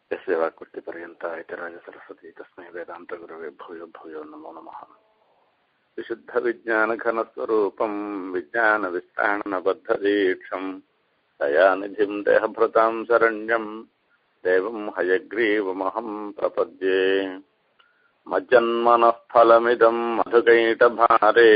यस्य वाक्कृतिपर्यन्ता इतराजसरस्वती तस्मै वेदान्तगुरवे भूयो भूयो नमो नमः विशुद्धविज्ञानघनस्वरूपम् विज्ञानविस्तारणबद्धदीक्षम् दयानिधिम् देहभृताम् शरण्यम् देवम् हयग्रीवमहम् प्रपद्ये मज्जन्मनः फलमिदम् मधुकैटभारे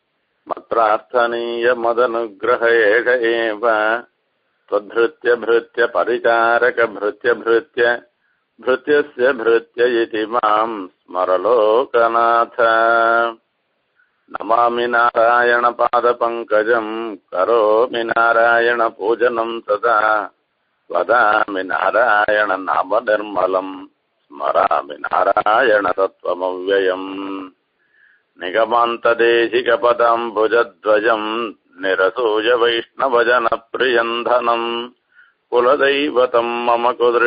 मत्रार्थनीयमदनुग्रह एष एव त्वद्धृत्य भृत्य परिचारक भृत्य भृत्य भृत्यस्य भृत्य इति माम् स्मरलोकनाथ नमामि नारायणपादपङ्कजम् करोमि नारायणपूजनम् तदा वदामि नारायण नाम निर्मलम् स्मरामि नारायण तत्त्वमव्ययम् निगमान्तदेशिकपदाम्बुजद्वयम् निरसूय वैष्णवजनप्रियन्धनम् कुलदैवतम् मम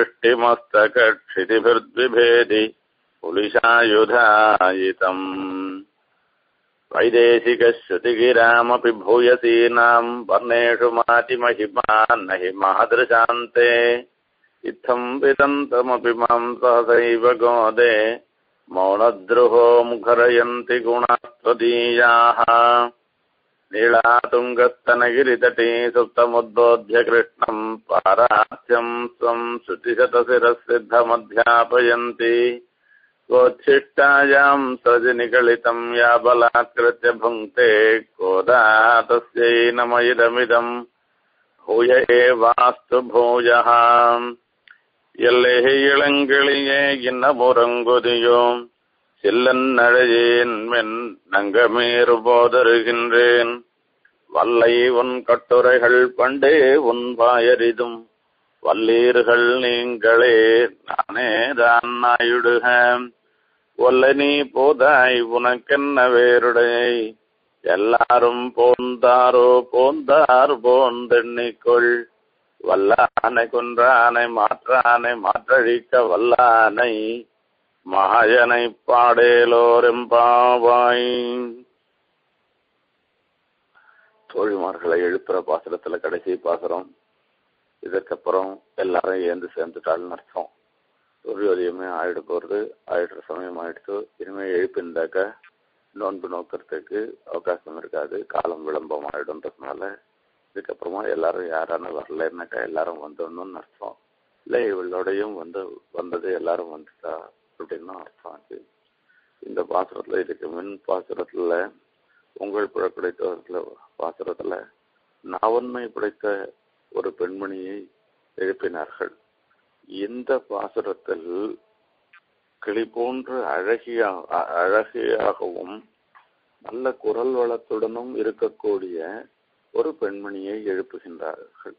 कुदृष्टिमस्तकक्षितिभिर्द्विभेदि पुलिशायुधायितम् वैदेशिकश्रुतिगिरामपि भूयसीनाम् वर्णेषु मातिमहिमा न हि मादृशान्ते इत्थम् विदन्तमपि माम् सहसैव गोदे मौनद्रुहो मुखरयन्ति गुणास्त्वदीयाः नीलातुङ्गस्तनगिरितटे सुप्तमुद्बोध्य कृष्णम् पारार्थ्यम् स्वम् श्रुतिशतशिरःसिद्धमध्यापयन्ति कोच्छिष्टायाम् सृजनिकलितम् या बलात्कृत्य भुङ्क्ते कोदा तस्यै नमयिदमिदम् भूय एवास्तु भूयः எல்லே இளங்கிளியே இன்னமுறங்குதியோம் செல்லன்னழையேன் மென் நங்கமேறு போதருகின்றேன் வல்லை உன் கட்டுரைகள் பண்டே உன் வாயரிதும் வல்லீர்கள் நீங்களே நானே தான் நாயுடுக ஒல்ல நீ போதாய் உனக்கென்ன வேருடையை எல்லாரும் போந்தாரோ போந்தார் போந்தெண்ணிக்கொள் வல்லானை குன்றானை மாற்றானை மாற்றழிக்க வல்லானை மகாயனை பாடேலோரெம்பாவாய் தோழிமார்களை எழுப்புற பாசுரத்துல கடைசி பாசுரம் இதற்கப்புறம் எல்லாரும் ஏந்து சேர்ந்துட்டாள்னு அர்த்தம் சூரியோதயமே ஆயிட போறது ஆயிடுற சமயம் ஆயிடுச்சு இனிமே எழுப்பியிருந்தாக்க நோன்பு நோக்கிறதுக்கு அவகாசம் இருக்காது காலம் விளம்பம் ஆயிடும்ன்றதுனால இதுக்கப்புறமா எல்லாரும் யாரான வரலன்னாக்கா எல்லாரும் வந்தோன்னு அர்த்தம் இல்லை இவளோடையும் வந்து வந்தது எல்லாரும் வந்துட்டா அப்படின்னு அர்த்தம் ஆச்சு இந்த பாசுரத்துல இதுக்கு மின் பாசுரத்துல உங்கள் புழக்கடைத்த பாசுரத்துல நாவன்மை படைத்த ஒரு பெண்மணியை எழுப்பினார்கள் இந்த பாசுரத்தில் கிளி போன்று அழகிய அழகியாகவும் நல்ல குரல் வளத்துடனும் இருக்கக்கூடிய ஒரு பெண்மணியை எழுப்புகின்றார்கள்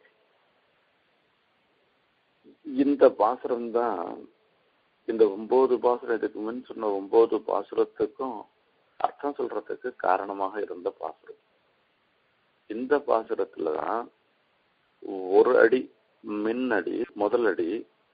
இந்த பாசுரம் தான் இந்த ஒன்பது பாசுரம் இதுக்கு முன் சொன்ன ஒன்பது பாசுரத்துக்கும் அர்த்தம் சொல்றதுக்கு காரணமாக இருந்த பாசுரம் இந்த பாசுரத்துல தான் ஒரு அடி மின் அடி முதல் அடி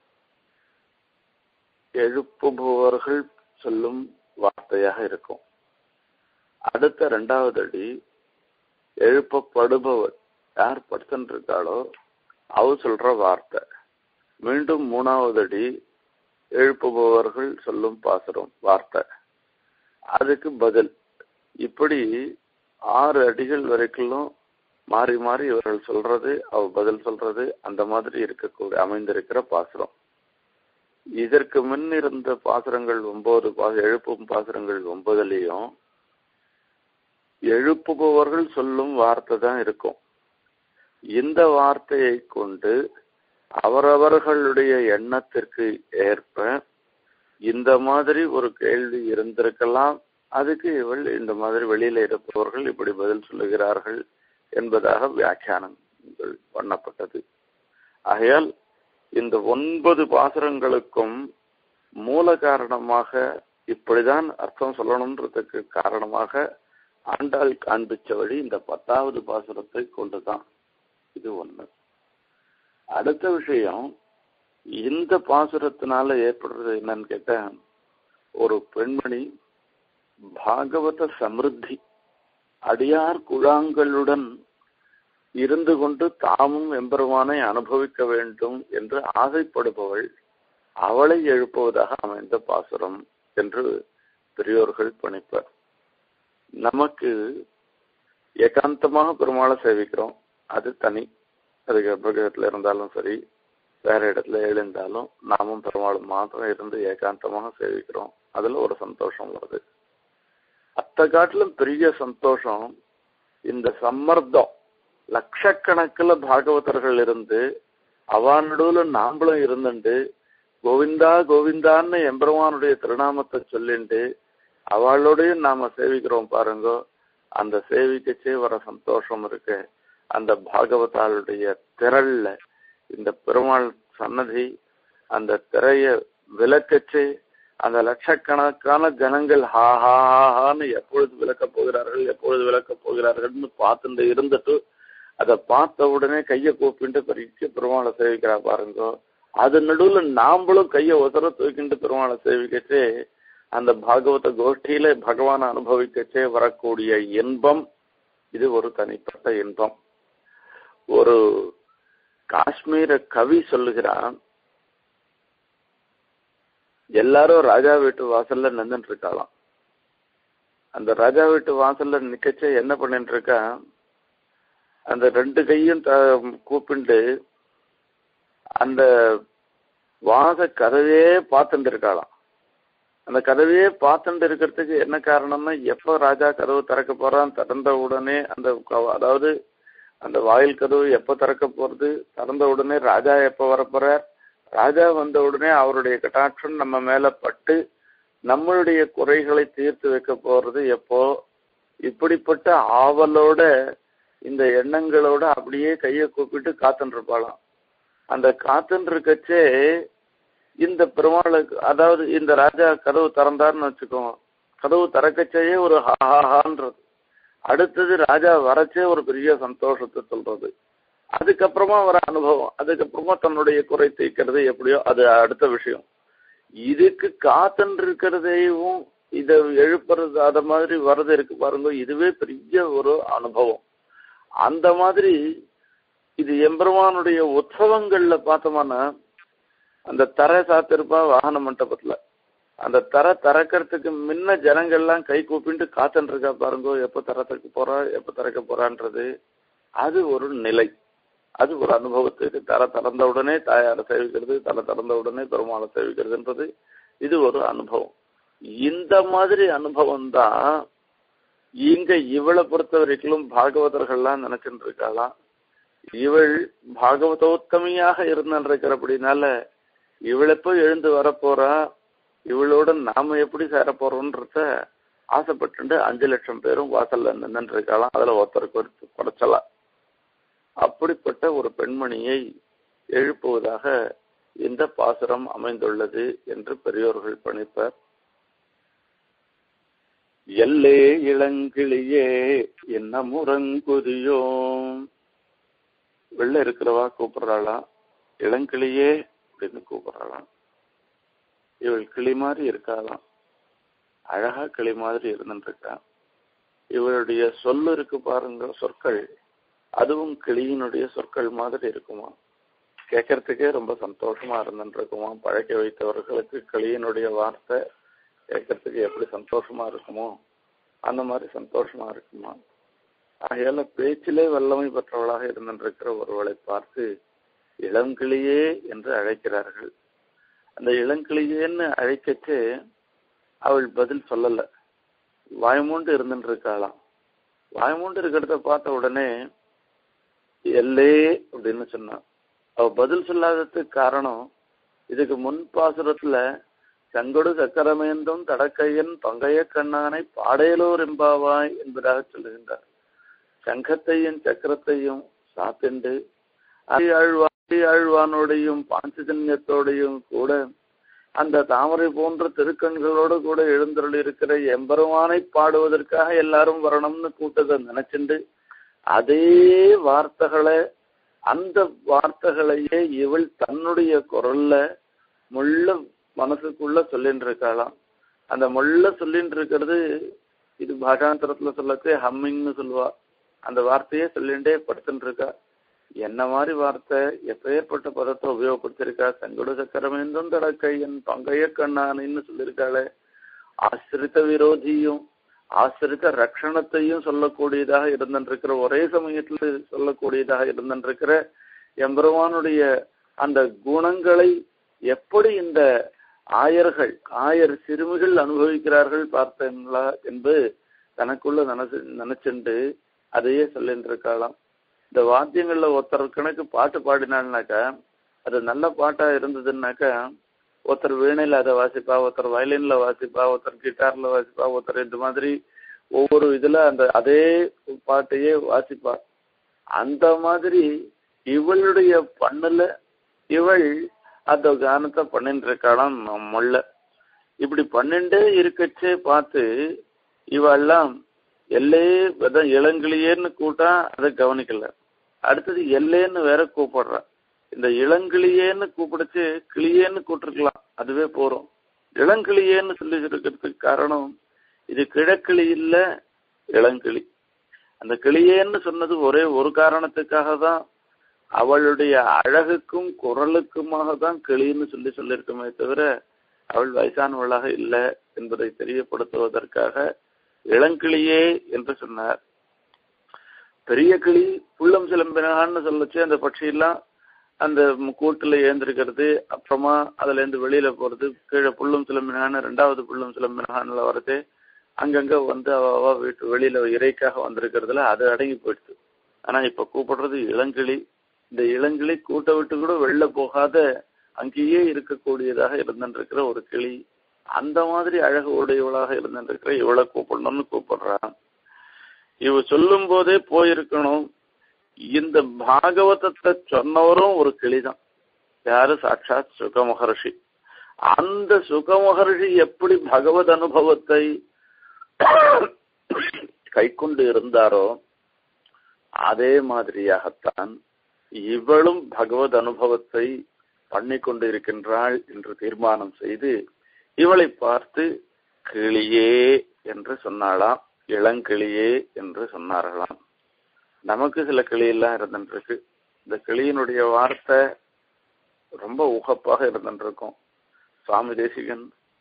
எழுப்புபவர்கள் சொல்லும் வார்த்தையாக இருக்கும் அடுத்த ரெண்டாவது அடி எழுப்பப்படுபவர் யார் படுத்துட்டு இருக்காளோ அவ சொல்ற வார்த்தை மீண்டும் மூணாவது அடி எழுப்புபவர்கள் சொல்லும் பாசுரம் வார்த்தை அதுக்கு பதில் இப்படி ஆறு அடிகள் வரைக்கும் மாறி மாறி இவர்கள் சொல்றது அவ பதில் சொல்றது அந்த மாதிரி இருக்கக்கூடிய அமைந்திருக்கிற பாசுரம் இதற்கு முன் இருந்த பாசுரங்கள் ஒன்பது பா எழுப்பும் பாசுரங்கள் ஒன்பதுலேயும் எழுப்புபவர்கள் சொல்லும் வார்த்தை தான் இருக்கும் இந்த வார்த்தையை கொண்டு அவரவர்களுடைய எண்ணத்திற்கு ஏற்ப இந்த மாதிரி ஒரு கேள்வி இருந்திருக்கலாம் அதுக்கு இவள் இந்த மாதிரி வெளியில இருப்பவர்கள் இப்படி பதில் சொல்லுகிறார்கள் என்பதாக வியாக்கியானங்கள் பண்ணப்பட்டது ஆகையால் இந்த ஒன்பது பாசுரங்களுக்கும் மூல காரணமாக இப்படிதான் அர்த்தம் சொல்லணுன்றதுக்கு காரணமாக ஆண்டாள் காண்பிச்ச வழி இந்த பத்தாவது பாசுரத்தை கொண்டுதான் இது ஒண்ணு அடுத்த விஷயம் இந்த பாசுரத்தினால ஏற்படுறது என்னன்னு கேட்ட ஒரு பெண்மணி பாகவத சமிருத்தி அடியார் குழாங்களுடன் இருந்து கொண்டு தாமும் எம்பெருமானை அனுபவிக்க வேண்டும் என்று ஆசைப்படுபவள் அவளை எழுப்புவதாக அமைந்த பாசுரம் என்று பெரியோர்கள் பணிப்பர் நமக்கு ஏகாந்தமாக பெருமாளை சேவிக்கிறோம் அது தனி அது கர்ப்பகிரகத்துல இருந்தாலும் சரி வேற இடத்துல எழுந்தாலும் நாமும் பெருமாளும் மாத்திரம் இருந்து ஏகாந்தமாக சேவிக்கிறோம் அதுல ஒரு சந்தோஷம் வருது அத்த காட்டிலும் பெரிய சந்தோஷம் இந்த சம்மர்த்தம் லட்சக்கணக்கில் பாகவதர்கள் இருந்து அவா நடுவுல நாம்பளும் இருந்துண்டு கோவிந்தா கோவிந்தான்னு எம்பெருமானுடைய திருநாமத்தை சொல்லிண்டு அவளோடையும் நாம சேவிக்கிறோம் பாருங்க அந்த சேவிக்கச்சே வர சந்தோஷம் இருக்கு அந்த பாகவதாளுடைய திரள்ல இந்த பெருமாள் சன்னதி அந்த திரைய விளக்கச்சு அந்த லட்சக்கணக்கான ஜனங்கள் ஹா ஹா ஹான்னு எப்பொழுது விளக்கப் போகிறார்கள் எப்பொழுது விளக்கப் போகிறார்கள்னு பார்த்துட்டு இருந்துட்டு அதை பார்த்த உடனே கையை கூப்பிட்டு பெரிய பெருமாளை சேவிக்கிறா பாருங்க அது நடுவுல நாம்பளும் கையை ஒசர தூக்கிட்டு பெருமாளை சேவிக்கச்சே அந்த பாகவத கோஷ்டியில பகவான் அனுபவிக்கச்சே வரக்கூடிய இன்பம் இது ஒரு தனிப்பட்ட இன்பம் ஒரு காஷ்மீர கவி சொல்லுகிறான் எல்லாரும் ராஜா வீட்டு வாசல்ல நின்றுட்டு இருக்காளாம் அந்த ராஜா வீட்டு வாசல்ல நிக்கச்சே என்ன பண்ணிட்டு இருக்கா அந்த ரெண்டு கையும் த கூப்பிண்டு அந்த வாச கதவே பார்த்துட்டு இருக்காளாம் அந்த கதவையே பார்த்துட்டு இருக்கிறதுக்கு என்ன காரணம்னா எப்போ ராஜா கதவு திறக்க போறான் திறந்த உடனே அந்த அதாவது அந்த வாயில் கதவு எப்போ திறக்க போறது திறந்த உடனே ராஜா எப்போ வரப்போறார் ராஜா வந்த உடனே அவருடைய கட்டாட்சம் நம்ம மேல பட்டு நம்மளுடைய குறைகளை தீர்த்து வைக்க போறது எப்போ இப்படிப்பட்ட ஆவலோட இந்த எண்ணங்களோட அப்படியே கையை கூப்பிட்டு காத்துட்டு இருப்பாளாம் அந்த காத்துன்னு இருக்கச்சே இந்த பெருமாளுக்கு அதாவது இந்த ராஜா கதவு திறந்தாருன்னு வச்சுக்கோங்க கதவு திறக்கச்சேயே ஒரு ஹாஹான்றது அடுத்தது ராஜா வரச்சே ஒரு பெரிய சந்தோஷத்தை சொல்றது அதுக்கப்புறமா வர அனுபவம் அதுக்கப்புறமா தன்னுடைய குறை தீர்க்கிறது எப்படியோ அது அடுத்த விஷயம் இதுக்கு காத்துன்னு இருக்கிறதையும் இதை எழுப்புறது அத மாதிரி வர்றது இருக்கு பாருங்க இதுவே பெரிய ஒரு அனுபவம் அந்த மாதிரி இது எம்பெருமானுடைய உற்சவங்கள்ல பார்த்தோம்னா அந்த தரை சாத்திருப்பா வாகன மண்டபத்துல அந்த தரை திறக்கிறதுக்கு முன்ன ஜனங்கள்லாம் கை கூப்பிட்டு காத்துட்டு இருக்கா பாருங்க எப்போ திறத்துக்கு போறா எப்போ திறக்க போறான்றது அது ஒரு நிலை அது ஒரு அனுபவத்துக்கு தர திறந்த உடனே தாயாரை சேவிக்கிறது தலை திறந்த உடனே பெருமாளை சேவிக்கிறதுன்றது இது ஒரு அனுபவம் இந்த மாதிரி அனுபவம் தான் இங்க இவளை பொறுத்த வரைக்கும் பாகவதர்கள்லாம் நினைச்சுட்டு இருக்காளாம் இவள் பாகவதோத்தமியாக இருந்திருக்கிறபடினால இவளெப்போ எழுந்து வரப்போறா இவளோட நாம எப்படி சேர போறோம்ன்றத ஆசைப்பட்டு அஞ்சு லட்சம் பேரும் வாசல்ல நின்று இருக்கலாம் அதுல ஒருத்தருக்கு ஒரு குறைச்சலாம் அப்படிப்பட்ட ஒரு பெண்மணியை எழுப்புவதாக இந்த பாசுரம் அமைந்துள்ளது என்று பெரியோர்கள் பணிப்பர் எல்லே இளங்கிளியே என்ன முரங்குதியோ வெளில இருக்கிறவா கூப்பிடுறாளாம் இளங்கிளியே அப்படின்னு கூப்பிடுறாளாம் இவள் கிளி மாதிரி இருக்காளாம் அழகா கிளி மாதிரி இருந்துட்டு இருக்கான் இவளுடைய சொல்லு இருக்கு பாருங்க சொற்கள் அதுவும் கிளியினுடைய சொற்கள் மாதிரி இருக்குமா கேட்கறதுக்கே ரொம்ப சந்தோஷமா இருந்துட்டு இருக்குமா பழக்க வைத்தவர்களுக்கு கிளியினுடைய வார்த்தை கேட்கறதுக்கு எப்படி சந்தோஷமா இருக்குமோ அந்த மாதிரி சந்தோஷமா இருக்குமா ஆகையால பேச்சிலே வல்லமை பெற்றவளாக இருந்திருக்கிற ஒருவளை பார்த்து இளங்கிளியே என்று அழைக்கிறார்கள் அந்த இளங்கிளியேன்னு அழைக்கச்சு அவள் பதில் சொல்லல வாய்மூண்டு இருந்துட்டு இருக்காளாம் வாய்மூண்டு இருக்கிறத பார்த்த உடனே எல்லே அப்படின்னு சொன்னான் அவ பதில் சொல்லாததுக்கு காரணம் இதுக்கு முன் பாசுரத்துல செங்கொடு சக்கரமேந்தும் தடக்கையன் பங்கைய கண்ணானை பாடையலோர் எம்பாவாய் என்பதாக சொல்லுகின்றார் சங்கத்தையும் சக்கரத்தையும் சாத்திண்டு ஆழ்வாய் ஆழ்வானோடையும் பாஞ்சஜன்யத்தோடையும் கூட அந்த தாமரை போன்ற திருக்கண்களோடு கூட எழுந்தருள் இருக்கிற எம்பெருமானை பாடுவதற்காக எல்லாரும் வரணும்னு கூட்டத்தை நினைச்சுண்டு அதே வார்த்தைகளை அந்த வார்த்தைகளையே இவள் தன்னுடைய குரல்ல முள்ள மனசுக்குள்ள சொல்லிட்டு இருக்காளாம் அந்த முள்ள சொல்லிட்டு இருக்கிறது இது பாஷாந்தரத்துல சொல்லச்சே ஹம்மிங்னு சொல்லுவா அந்த வார்த்தையே சொல்லிண்டே படுத்துட்டு இருக்கா என்ன மாதிரி வார்த்தை எப்பேற்பட்ட பதத்தை உபயோகப்படுத்திருக்கா செங்கோடு சக்கரமேந்தும் தடக்கையன் பங்கைய கண்ணானின்னு சொல்லியிருக்காளே ஆசிரித்த விரோதியும் ஆசிரித்த ரட்சணத்தையும் சொல்லக்கூடியதாக இருந்திருக்கிற ஒரே சமயத்தில் சொல்லக்கூடியதாக இருந்திருக்கிற எம்பெருமானுடைய அந்த குணங்களை எப்படி இந்த ஆயர்கள் ஆயர் சிறுமிகள் அனுபவிக்கிறார்கள் பார்த்தீங்களா என்பது தனக்குள்ள நினைச்சு நினைச்சுண்டு அதையே சொல்லிட்டு இருக்கலாம் இந்த வாத்தியங்கள்ல ஒருத்தர் கணக்கு பாட்டு பாடினாள்னாக்கா அது நல்ல பாட்டா இருந்ததுன்னாக்கா ஒருத்தர் வீணையில அதை வாசிப்பா ஒருத்தர் வயலின்ல வாசிப்பா ஒருத்தர் கிட்டார்ல வாசிப்பா ஒருத்தர் இந்த மாதிரி ஒவ்வொரு இதுல அந்த அதே பாட்டையே வாசிப்பா அந்த மாதிரி இவளுடைய பண்ணுல இவள் அந்த கானத்தை பண்ணிட்டு இருக்காளாம் முள்ள இப்படி பண்ணிண்டே இருக்கச்சே பார்த்து இவெல்லாம் எல்லே அதான் இளங்கிளியேன்னு கூட்டா அதை கவனிக்கல அடுத்தது எல்லேன்னு வேற கூப்பிடுறா இந்த இளங்கிளியேன்னு கூப்பிடுச்சு கிளியேன்னு கூப்பிட்டுருக்கலாம் அதுவே போறோம் இளங்கிளியேன்னு சொல்லி இருக்கிறதுக்கு காரணம் இது கிழக்கிளி இல்ல இளங்கிளி அந்த கிளியேன்னு சொன்னது ஒரே ஒரு காரணத்துக்காக தான் அவளுடைய அழகுக்கும் குரலுக்குமாக தான் கிளின்னு சொல்லி சொல்லியிருக்கோமே தவிர அவள் வயசானவளாக இல்லை என்பதை தெரியப்படுத்துவதற்காக இளங்கிளியே என்று சொன்னார் பெரிய கிளி புள்ளம் சிலம்பினான்னு சொல்லச்சு அந்த பட்சியெல்லாம் அந்த கூட்டுல ஏந்திருக்கிறது அப்புறமா அதுல இருந்து வெளியில போறது கீழே புள்ளும் சிலம்பினான்னு ரெண்டாவது புள்ளும் சிலம்பினான்ல வரது அங்கங்க வந்து அவ வீட்டு வெளியில இறைக்காக வந்திருக்கிறதுல அது அடங்கி போயிடுச்சு ஆனா இப்ப கூப்பிடுறது இளங்கிளி இந்த இளங்கிளி கூட்ட விட்டு கூட வெளில போகாத அங்கேயே இருக்கக்கூடியதாக இருந்துருக்கிற ஒரு கிளி அந்த மாதிரி அழகு உடையவளாக இருந்துருக்கிற இவளை கூப்பிடணும்னு கூப்பிடுறான் இவ சொல்லும் போதே போயிருக்கணும் இந்த பாகவதத்தை சொன்னவரும் ஒரு கிளிதான் யாரு சாட்சாத் சுக மகர்ஷி அந்த சுக மகர்ஷி எப்படி பகவத் அனுபவத்தை கைக்கொண்டு இருந்தாரோ அதே மாதிரியாகத்தான் இவளும் பகவத் அனுபவத்தை பண்ணி கொண்டு இருக்கின்றாள் என்று தீர்மானம் செய்து இவளை பார்த்து கிளியே என்று சொன்னாளாம் இளங்கிளியே என்று சொன்னார்களாம் நமக்கு சில கிளியெல்லாம் இருந்துருக்கு இந்த கிளியினுடைய வார்த்தை ரொம்ப உகப்பாக இருந்துருக்கும் சுவாமி தேசிகன்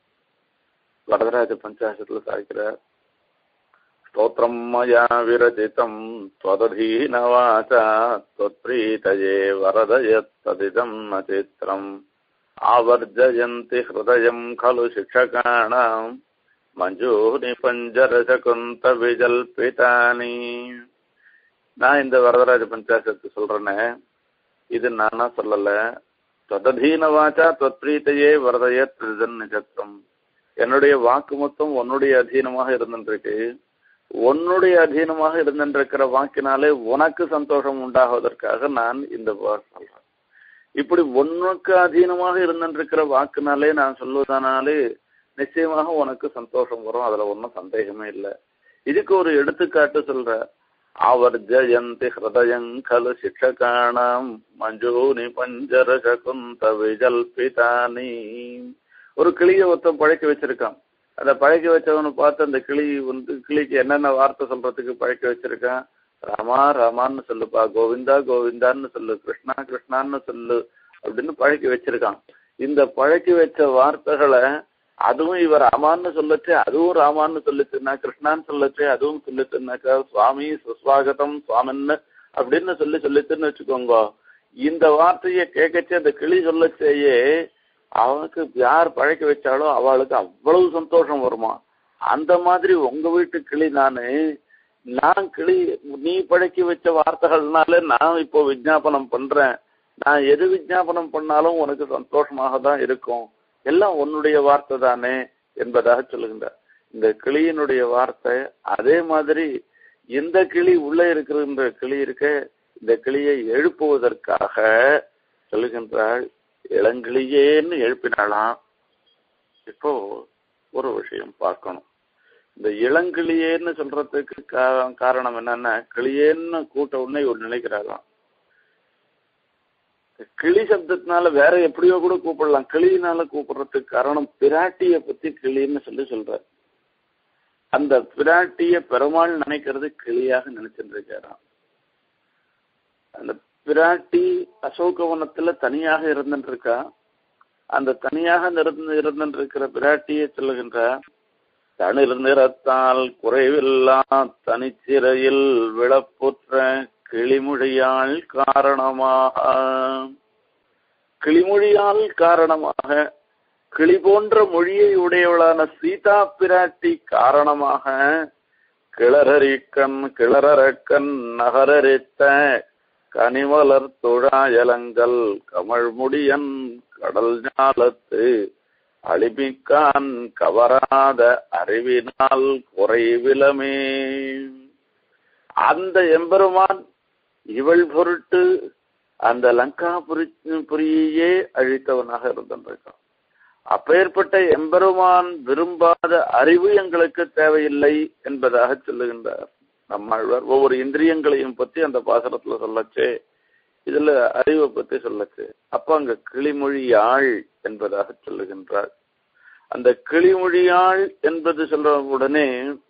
வரதராஜ பஞ்சாசத்துல சாய்க்கிறார் स्तोत्रम् मया विरचितम् त्वदधीनवाचा त्वत्प्रीतये वरदयत्तदिदम् न चित्रम् आवर्जयन्ति हृदयम् खलु शिक्षकाणाम् மஞ்சூனி பஞ்சரசகுந்த விஜல்பிதானி நான் இந்த வரதராஜ பஞ்சாசத்து சொல்றேனே இது நானா சொல்லல தொததீன வாச்சா தொத்ரீத்தையே வரதைய திருதன் நிஜத்தம் என்னுடைய வாக்கு மொத்தம் உன்னுடைய அதீனமாக இருந்துருக்கு உன்னுடைய அதீனமாக இருந்திருக்கிற வாக்கினாலே உனக்கு சந்தோஷம் உண்டாகுவதற்காக நான் இந்த சொல்றேன் இப்படி உனக்கு அதீனமாக இருந்திருக்கிற வாக்குனாலே நான் சொல்வதனாலே நிச்சயமாக உனக்கு சந்தோஷம் வரும் அதுல ஒன்றும் சந்தேகமே இல்லை இதுக்கு ஒரு எடுத்துக்காட்டு சொல்ற அவர் ஜெயந்தி ஹிருதயங்கலு சிக்ஷகாணம் மஞ்சூனி பஞ்சர சகுந்த விஜல்பிதானி ஒரு கிளியை ஒருத்தன் பழக்க வச்சிருக்கான் அதை பழக்க வச்சவனை பார்த்து அந்த கிளி வந்து கிளிக்கு என்னென்ன வார்த்தை சொல்றதுக்கு பழக்க வச்சிருக்கான் ராமா ராமான்னு சொல்லுப்பா கோவிந்தா கோவிந்தான்னு சொல்லு கிருஷ்ணா கிருஷ்ணான்னு சொல்லு அப்படின்னு பழக்கி வச்சிருக்கான் இந்த பழக்கி வச்ச வார்த்தைகளை அதுவும் இவர் ராமான்னு சொல்லச்சு அதுவும் ராமான்னு சொல்லிச்சுன்னா கிருஷ்ணான்னு சொல்லச்சு அதுவும் சொல்லிச்சுன்னாக்கா சுவாமி சுஸ்வாகதம் சுவாமின்னு அப்படின்னு சொல்லி சொல்லிச்சுன்னு வச்சுக்கோங்க இந்த வார்த்தையை கேட்கச்சு அந்த கிளி சொல்லச்சேயே அவனுக்கு யார் பழக்க வச்சாலோ அவளுக்கு அவ்வளவு சந்தோஷம் வருமா அந்த மாதிரி உங்க வீட்டு கிளி நானு நான் கிளி நீ பழக்கி வச்ச வார்த்தைகள்னால நான் இப்போ விஜாபனம் பண்றேன் நான் எது விஜாபனம் பண்ணாலும் உனக்கு சந்தோஷமாக தான் இருக்கும் எல்லாம் உன்னுடைய வார்த்தை தானே என்பதாக சொல்லுகின்றார் இந்த கிளியினுடைய வார்த்தை அதே மாதிரி இந்த கிளி உள்ள இருக்கிற கிளி இருக்க இந்த கிளியை எழுப்புவதற்காக சொல்லுகின்றாள் இளங்கிளியேன்னு எழுப்பினாலாம் இப்போ ஒரு விஷயம் பார்க்கணும் இந்த இளங்கிளியேன்னு சொல்றதுக்கு காரணம் என்னன்னா கிளியேன்னு கூட்ட உடனே ஒரு நினைக்கிறாராம் கிளி சப்தத்தினால வேற எப்படியோ கூட கூப்பிடலாம் கிளியினால கூப்பிடுறதுக்கு காரணம் பிராட்டிய பத்தி கிளின்னு சொல்லி சொல்ற அந்த பிராட்டிய பெருமாள் நினைக்கிறது கிளியாக நினைச்சிட்டு இருக்காராம் அந்த பிராட்டி அசோகவனத்துல தனியாக இருந்துருக்கா அந்த தனியாக இருந்து இருந்திருக்கிற பிராட்டியை சொல்லுகின்ற தனிர் நிறத்தால் குறைவில்லா தனிச்சிறையில் விளப்புற்ற கிளிமொழியால் காரணமாக கிளிமொழியால் காரணமாக கிளி போன்ற மொழியை உடையவளான சீதா பிராட்டி காரணமாக கிளறரிக்கண் கிளறக்கண் நகரரித்த கனிமலர் துழாயலங்கள் கமழ்முடியன் கடல் ஞாலத்து அழிமிக்கான் கவராத அறிவினால் குறைவிலமே அந்த எம்பெருமான் இவள் பொருட்டு அந்த லங்கா புரி புரியையே அழித்தவனாக இருந்திருக்கான் அப்பேற்பட்ட எம்பெருமான் விரும்பாத அறிவு எங்களுக்கு தேவையில்லை என்பதாக சொல்லுகின்றார் நம்மாழ்வார் ஒவ்வொரு இந்திரியங்களையும் பத்தி அந்த பாசனத்துல சொல்லச்சே இதுல அறிவை பத்தி சொல்லச்சு அப்ப அங்க கிளிமொழியாள் என்பதாக சொல்லுகின்றாள் அந்த கிளிமொழியாள் என்பது சொல்ற உடனே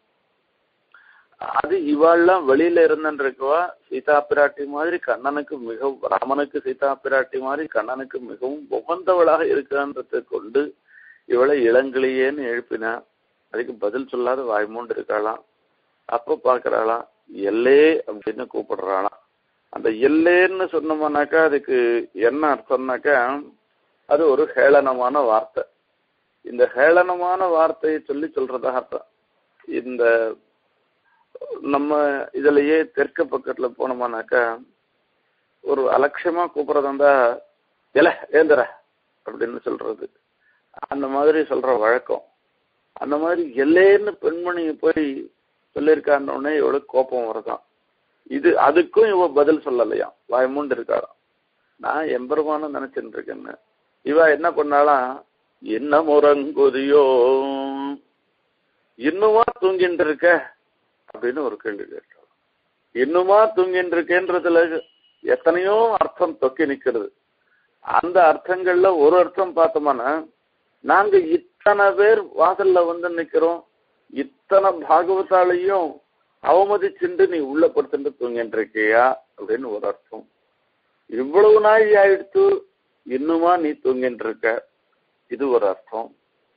அது இவாள்லாம் வெளியில இருந்துருக்கவா சீதா பிராட்டி மாதிரி கண்ணனுக்கு மிகவும் ராமனுக்கு சீதா பிராட்டி மாதிரி கண்ணனுக்கு மிகவும் உகந்தவளாக இருக்கான்றதை கொண்டு இவளை இளங்கிளியேன்னு எழுப்பினா அதுக்கு பதில் சொல்லாத வாய்மூண்டு இருக்காளாம் அப்ப பாக்குறாளாம் எல்லே அப்படின்னு கூப்பிடுறாளாம் அந்த எல்லேன்னு சொன்னோம்னாக்கா அதுக்கு என்ன அர்த்தம்னாக்கா அது ஒரு ஹேளனமான வார்த்தை இந்த ஹேளனமான வார்த்தையை சொல்லி சொல்றதா அர்த்தம் இந்த நம்ம இதுலயே தெற்கு பக்கத்துல போனோம்னாக்கா ஒரு அலட்சியமா கூப்பிடுறதா இருந்தா எல ஏந்திர அப்படின்னு சொல்றது அந்த மாதிரி சொல்ற வழக்கம் அந்த மாதிரி எல்லேன்னு பெண்மணி போய் சொல்லியிருக்கான்னொடனே எவ்வளவு கோபம் வருதான் இது அதுக்கும் இவ பதில் சொல்லலையாம் வாய்மூண்டு இருக்காளாம் நான் எம்பெருமான நினைச்சுட்டு இருக்கேன்னு இவ என்ன பண்ணாலாம் என்ன முறங்குதியோ இன்னுமா தூங்கிட்டு இருக்க அப்படின்னு ஒரு கேள்வி கேட்டாள் இன்னுமா தூங்கிட்டு இருக்கேன்றதுல எத்தனையோ அர்த்தம் தொக்கி நிக்கிறது அந்த அர்த்தங்கள்ல ஒரு அர்த்தம் பார்த்தோம்னா நாங்க இத்தனை பேர் வாசல்ல வந்து நிக்கிறோம் இத்தனை பாகவதாலையும் அவமதிச்சுண்டு நீ உள்ள படுத்துட்டு தூங்கிட்டு இருக்கியா அப்படின்னு ஒரு அர்த்தம் இவ்வளவு நாள் ஆயிடுத்து இன்னுமா நீ தூங்கிட்டு இருக்க இது ஒரு அர்த்தம்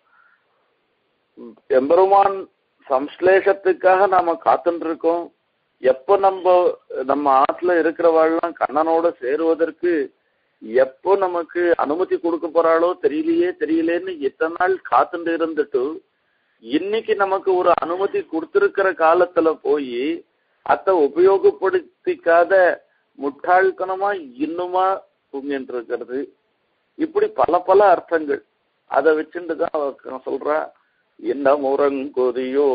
எம்பெருமான் சம்ஸ்லேஷத்துக்காக நாம காத்துட்டு இருக்கோம் எப்ப நம்ம நம்ம ஆத்துல இருக்கிறவாள்லாம் கண்ணனோட சேருவதற்கு எப்போ நமக்கு அனுமதி கொடுக்க போறாளோ தெரியலையே தெரியலேன்னு எத்தனை நாள் காத்துட்டு இருந்துட்டு இன்னைக்கு நமக்கு ஒரு அனுமதி கொடுத்திருக்கிற காலத்துல போய் அத்தை உபயோகப்படுத்திக்காத முட்டாள்தனமா இன்னுமா தூங்கிட்டு இருக்கிறது இப்படி பல பல அர்த்தங்கள் அதை வச்சுட்டு தான் அவ சொல்றா என்ன முறங்கொதியோ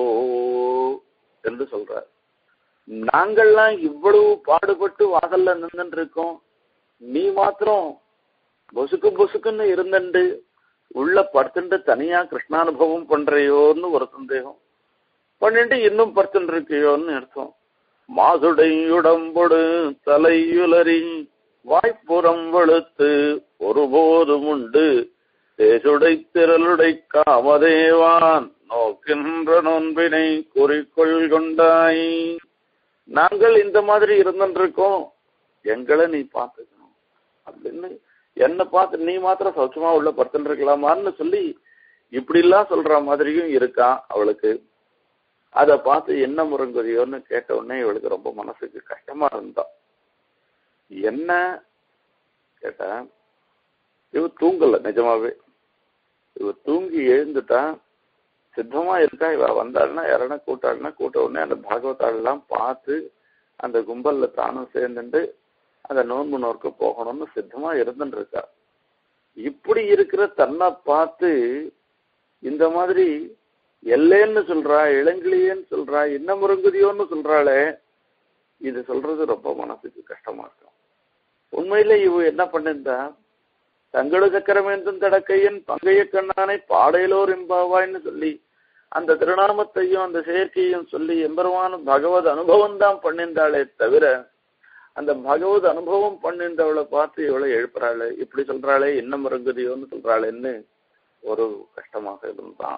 என்று சொல்ற நாங்கள்லாம் இவ்வளவு பாடுபட்டு வாசல்ல நின்றுட்டு இருக்கோம் நீ மாத்திரம் பொசுக்கு பொசுக்குன்னு இருந்துண்டு உள்ள படுத்துட்டு தனியா கிருஷ்ணானுபவம் பண்றையோன்னு ஒரு சந்தேகம் பண்ணிட்டு இன்னும் படுத்துட்டு இருக்கியோன்னு அர்த்தம் மாசுடையுடம்பொடு தலையுலரி வாய்ப்புறம் வெளுத்து ஒருபோதும் உண்டு தேசுடை திரளுடை காமதேவான் நோக்கின்ற நோன்பினை குறிக்கொள் கொண்டாய் நாங்கள் இந்த மாதிரி இருந்துருக்கோம் எங்களை நீ பார்த்துக்கணும் அப்படின்னு என்னை பார்த்து நீ மாத்திரம் சௌச்சமா உள்ள படுத்துட்டு இருக்கலாமான்னு சொல்லி இப்படிலாம் சொல்ற மாதிரியும் இருக்கான் அவளுக்கு அதை பார்த்து என்ன முருங்கதியோன்னு கேட்ட உடனே இவளுக்கு ரொம்ப மனசுக்கு கஷ்டமா இருந்தா என்ன கேட்டா இவ தூங்கல நிஜமாவே இவ தூங்கி எழுந்துட்டா சித்தமா இருக்கா இவ வந்தாள்னா யாரனா கூட்டாள்னா கூட்ட உடனே அந்த பாகவதாளெல்லாம் பார்த்து அந்த கும்பல்ல தானும் சேர்ந்துட்டு அந்த நோன்பு நோர்க்க போகணும்னு சித்தமா இருந்துட்டு இருக்கா இப்படி இருக்கிற தன்னை பார்த்து இந்த மாதிரி எல்லேன்னு சொல்றா இளங்கிளியன்னு சொல்றா என்ன முருங்குதியோன்னு சொல்றாளே இது சொல்றது ரொம்ப மனசுக்கு கஷ்டமா இருக்கும் உண்மையில இவ என்ன பண்ணிருந்தா தங்களு சக்கரமேந்தும் தடக்கையன் பங்கைய கண்ணானை பாடையிலோர் எம்பாவாய்ன்னு சொல்லி அந்த திருநாமத்தையும் அந்த செயற்கையும் சொல்லி எம்பெருமான பகவத் அனுபவம் தான் பண்ணிருந்தாளே தவிர அந்த பகவத் அனுபவம் பண்ணிருந்தவளை பார்த்து இவளை எழுப்புறாளே இப்படி சொல்றாளே என்ன மருங்குதியோன்னு சொல்றாளேன்னு ஒரு கஷ்டமாக இருந்தான்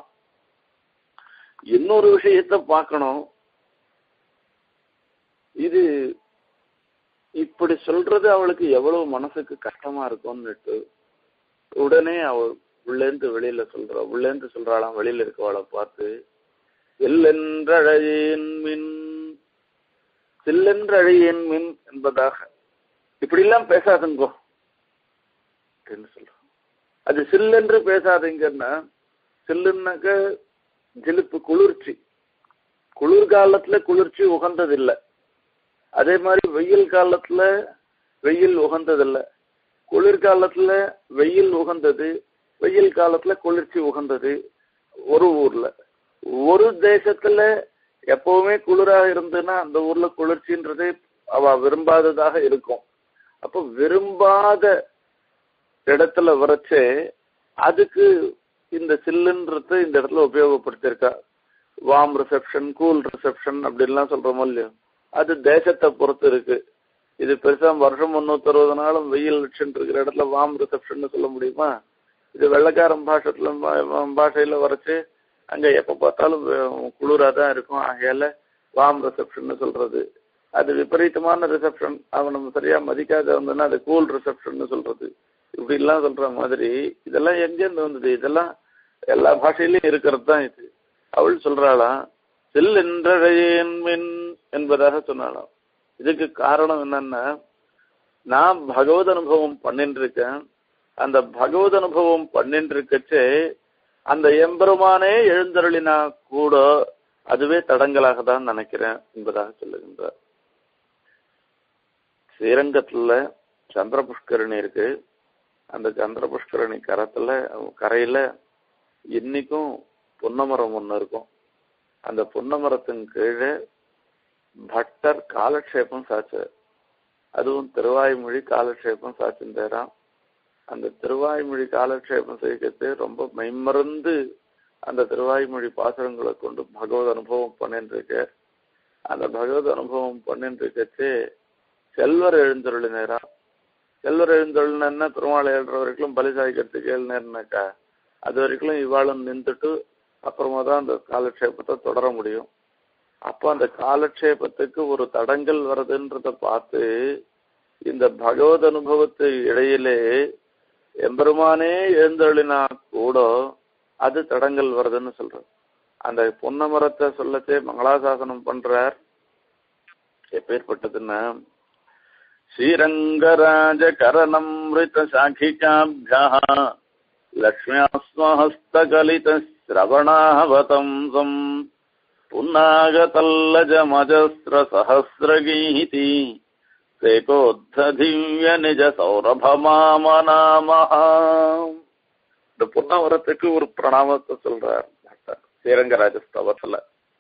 இன்னொரு விஷயத்த பார்க்கணும் இது இப்படி சொல்றது அவளுக்கு எவ்வளவு மனசுக்கு கஷ்டமா இருக்கும்னுட்டு உடனே அவள் உள்ளேந்து வெளியில சொல்றா உள்ளேந்து சொல்றாளாம் வெளியில இருக்கவளை பார்த்து எல்லென்றழையேன் மின் சில்லென்றழையேன் மின் என்பதாக இப்படி எல்லாம் பேசாதுங்கோ அப்படின்னு சொல்றான் அது சில்லென்று பேசாதீங்கன்னா சில்லுன்னாக்க ஜிலுப்பு குளிர்ச்சி குளிர்காலத்துல குளிர்ச்சி உகந்ததில்லை அதே மாதிரி வெயில் காலத்துல வெயில் உகந்ததில்லை குளிர்காலத்துல வெயில் உகந்தது வெயில் காலத்துல குளிர்ச்சி உகந்தது ஒரு ஊர்ல ஒரு தேசத்துல எப்பவுமே குளிராக இருந்ததுன்னா அந்த ஊர்ல குளிர்ச்சின்றது அவ விரும்பாததாக இருக்கும் அப்போ விரும்பாத இடத்துல வரைச்சே அதுக்கு இந்த சில்லுன்றது இந்த இடத்துல உபயோகப்படுத்தியிருக்கா வார்ம் ரிசப்ஷன் கூல் ரிசப்ஷன் அப்படின்லாம் சொல்றோமோ இல்லையோ அது தேசத்தை பொறுத்து இருக்கு இது பெருசா வருஷம் முன்னூத்தி அறுபது நாளும் வெயில் லட்சம் இருக்கிற இடத்துல வார்ம் ரிசப்ஷன் சொல்ல முடியுமா இது வெள்ளக்காரன் பாஷத்துல பாஷையில வரைச்சு அங்க எப்ப பார்த்தாலும் குளிரா தான் இருக்கும் ஆகையால வார்ம் ரிசப்ஷன் சொல்றது அது விபரீதமான ரிசப்ஷன் அவன் நம்ம சரியா மதிக்காத வந்ததுன்னா அது கூல் ரிசப்ஷன் சொல்றது இப்படி எல்லாம் சொல்ற மாதிரி இதெல்லாம் எங்கேருந்து வந்தது இதெல்லாம் எல்லா பாஷையிலயும் இருக்கிறது தான் இது அவள் சொல்றாளாம் செல் என்றழையேன் மின் என்பதாக சொன்னாலாம் இதுக்கு காரணம் என்னன்னா நான் பகவத் அனுபவம் பண்ணிட்டு இருக்கேன் அந்த பகவத் அனுபவம் பண்ணிட்டு இருக்கச்சே அந்த எம்பெருமானே எழுந்தருளினா கூட அதுவே தடங்கலாக தான் நினைக்கிறேன் என்பதாக சொல்லுகின்றார் ஸ்ரீரங்கத்துல சந்திர புஷ்கரணி இருக்கு அந்த சந்திர புஷ்கரணி கரத்துல கரையில இன்னைக்கும் புன்னமரம் ஒன்று இருக்கும் அந்த புன்னமரத்தின் கீழே பட்டர் காலக்ஷேபம் சாச்சார் அதுவும் திருவாய்மொழி காலக்ஷேபம் சாச்சிருந்தாராம் அந்த திருவாய்மொழி காலக்ஷேபம் செய்கிறது ரொம்ப மெய்மறந்து அந்த திருவாய்மொழி பாசுரங்களை கொண்டு பகவத் அனுபவம் பண்ணிட்டு இருக்க அந்த பகவத் அனுபவம் பண்ணிட்டு இருக்கச்சு செல்வர் எழுந்தருளினரா செல்வர் எழுந்தருளினா பெருமாள் ஏழுற வரைக்கும் பலி சாய்க்கிறதுக்கு எழுநேர்னாக்கா அது வரைக்கும் இவாளும் நின்றுட்டு அப்புறமா தான் அந்த காலக்ஷேபத்தை தொடர முடியும் அப்போ அந்த காலக்ஷேபத்துக்கு ஒரு தடங்கல் வருதுன்றத பார்த்து இந்த பகவத் அனுபவத்து இடையிலே எம்பெருமானே எழுந்தருளினா கூட அது தடங்கல் வருதுன்னு சொல்றது அந்த பொன்னமரத்தை சொல்லச்சே மங்களாசாசனம் பண்றார் எப்பேற்பட்டதுன்னா ஸ்ரீரங்கராஜ கரணம்ரித சாக்கிகாபியா லக்ஷ்மியாஸ்மஹஸ்தகலித श्रवणावतंसम् पुन्नागतल्लजमजस्रसहस्रगीति சேகோத்ததிவ்ய நிஜ சௌரபமாமநாமஹ இந்த புன்னவரத்துக்கு ஒரு பிரணாமத்தை சொல்றார் ஸ்ரீரங்கராஜ ஸ்தவத்துல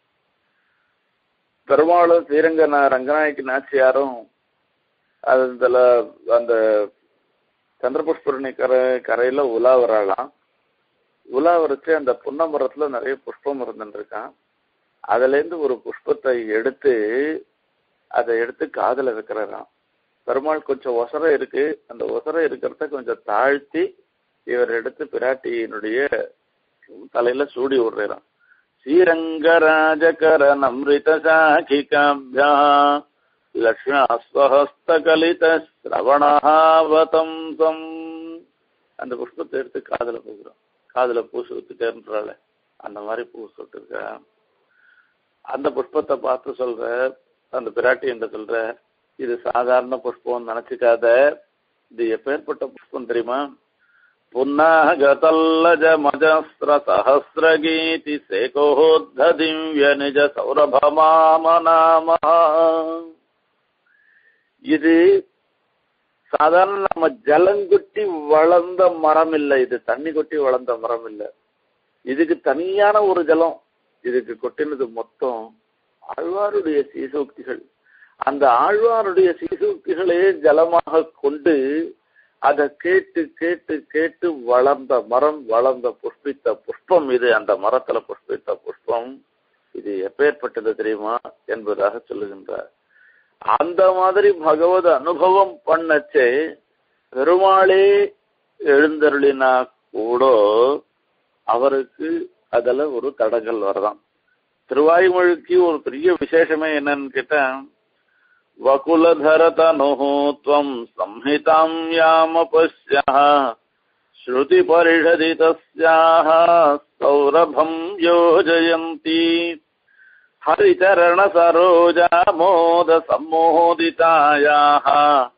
பெருமாளும் ஸ்ரீரங்க ரங்கநாயகி நாச்சியாரும் அதுல அந்த சந்திரபுஷ்பரணி கரை கரையில உலா வராலாம் உலா வரைச்சு அந்த புன்னமரத்துல நிறைய புஷ்பம் இருந்துருக்கான் அதுல இருந்து ஒரு புஷ்பத்தை எடுத்து அதை எடுத்து காதுல வைக்கிறாராம் பெருமாள் கொஞ்சம் ஒசரம் இருக்கு அந்த ஒசரம் இருக்கிறத கொஞ்சம் தாழ்த்தி இவர் எடுத்து பிராட்டியினுடைய தலையில சூடி விடுறாராம் ஸ்ரீரங்கராஜகர நம்ரித சாகிகாபியா லக்ஷ்மியாஸ்வஹஸ்தகலித சிரவணாவதம்சம் அந்த புஷ்பத்தை எடுத்து காதுல போகிறோம் காதுல பூசு விட்டுட்டேன்றாள் அந்த மாதிரி பூசு விட்டுருக்க அந்த புஷ்பத்தை பார்த்து சொல்ற அந்த பிராட்டி என்று சொல்ற இது சாதாரண புஷ்பம் நினைச்சுக்காத இது எப்பேற்பட்ட புஷ்பம் தெரியுமா புன்னாகதல்லஜ மஜஸ்ர சஹசிரகீதி சேகோத்த திவ்ய நிஜ சௌரபமாமநாம இது சாதாரண நம்ம ஜலங்கொட்டி வளர்ந்த மரம் இல்லை இது தண்ணி கொட்டி வளர்ந்த மரம் இல்லை இதுக்கு தனியான ஒரு ஜலம் இதுக்கு கொட்டினது மொத்தம் ஆழ்வாருடைய சீசோக்திகள் அந்த ஆழ்வாருடைய சீசோக்திகளே ஜலமாக கொண்டு அதை கேட்டு கேட்டு கேட்டு வளர்ந்த மரம் வளர்ந்த புஷ்பித்த புஷ்பம் இது அந்த மரத்துல புஷ்பித்த புஷ்பம் இது எப்பேற்பட்டது தெரியுமா என்பதாக சொல்லுகின்றார் அந்த மாதிரி பகவத அனுபவம் பண்ணச்சே பெருமாளே எழுந்தருளினா கூட அவருக்கு அதுல ஒரு தடங்கள் வரதான் திருவாய்மொழிக்கு ஒரு பெரிய விசேஷமே என்னன்னு கேட்டா वकुलधरतनुः त्वम् संहिताम् यामपश्यः श्रुतिपरिषदि तस्याः सौरभम् योजयन्ती हरिचरणसरोजामोदसम्मोदितायाः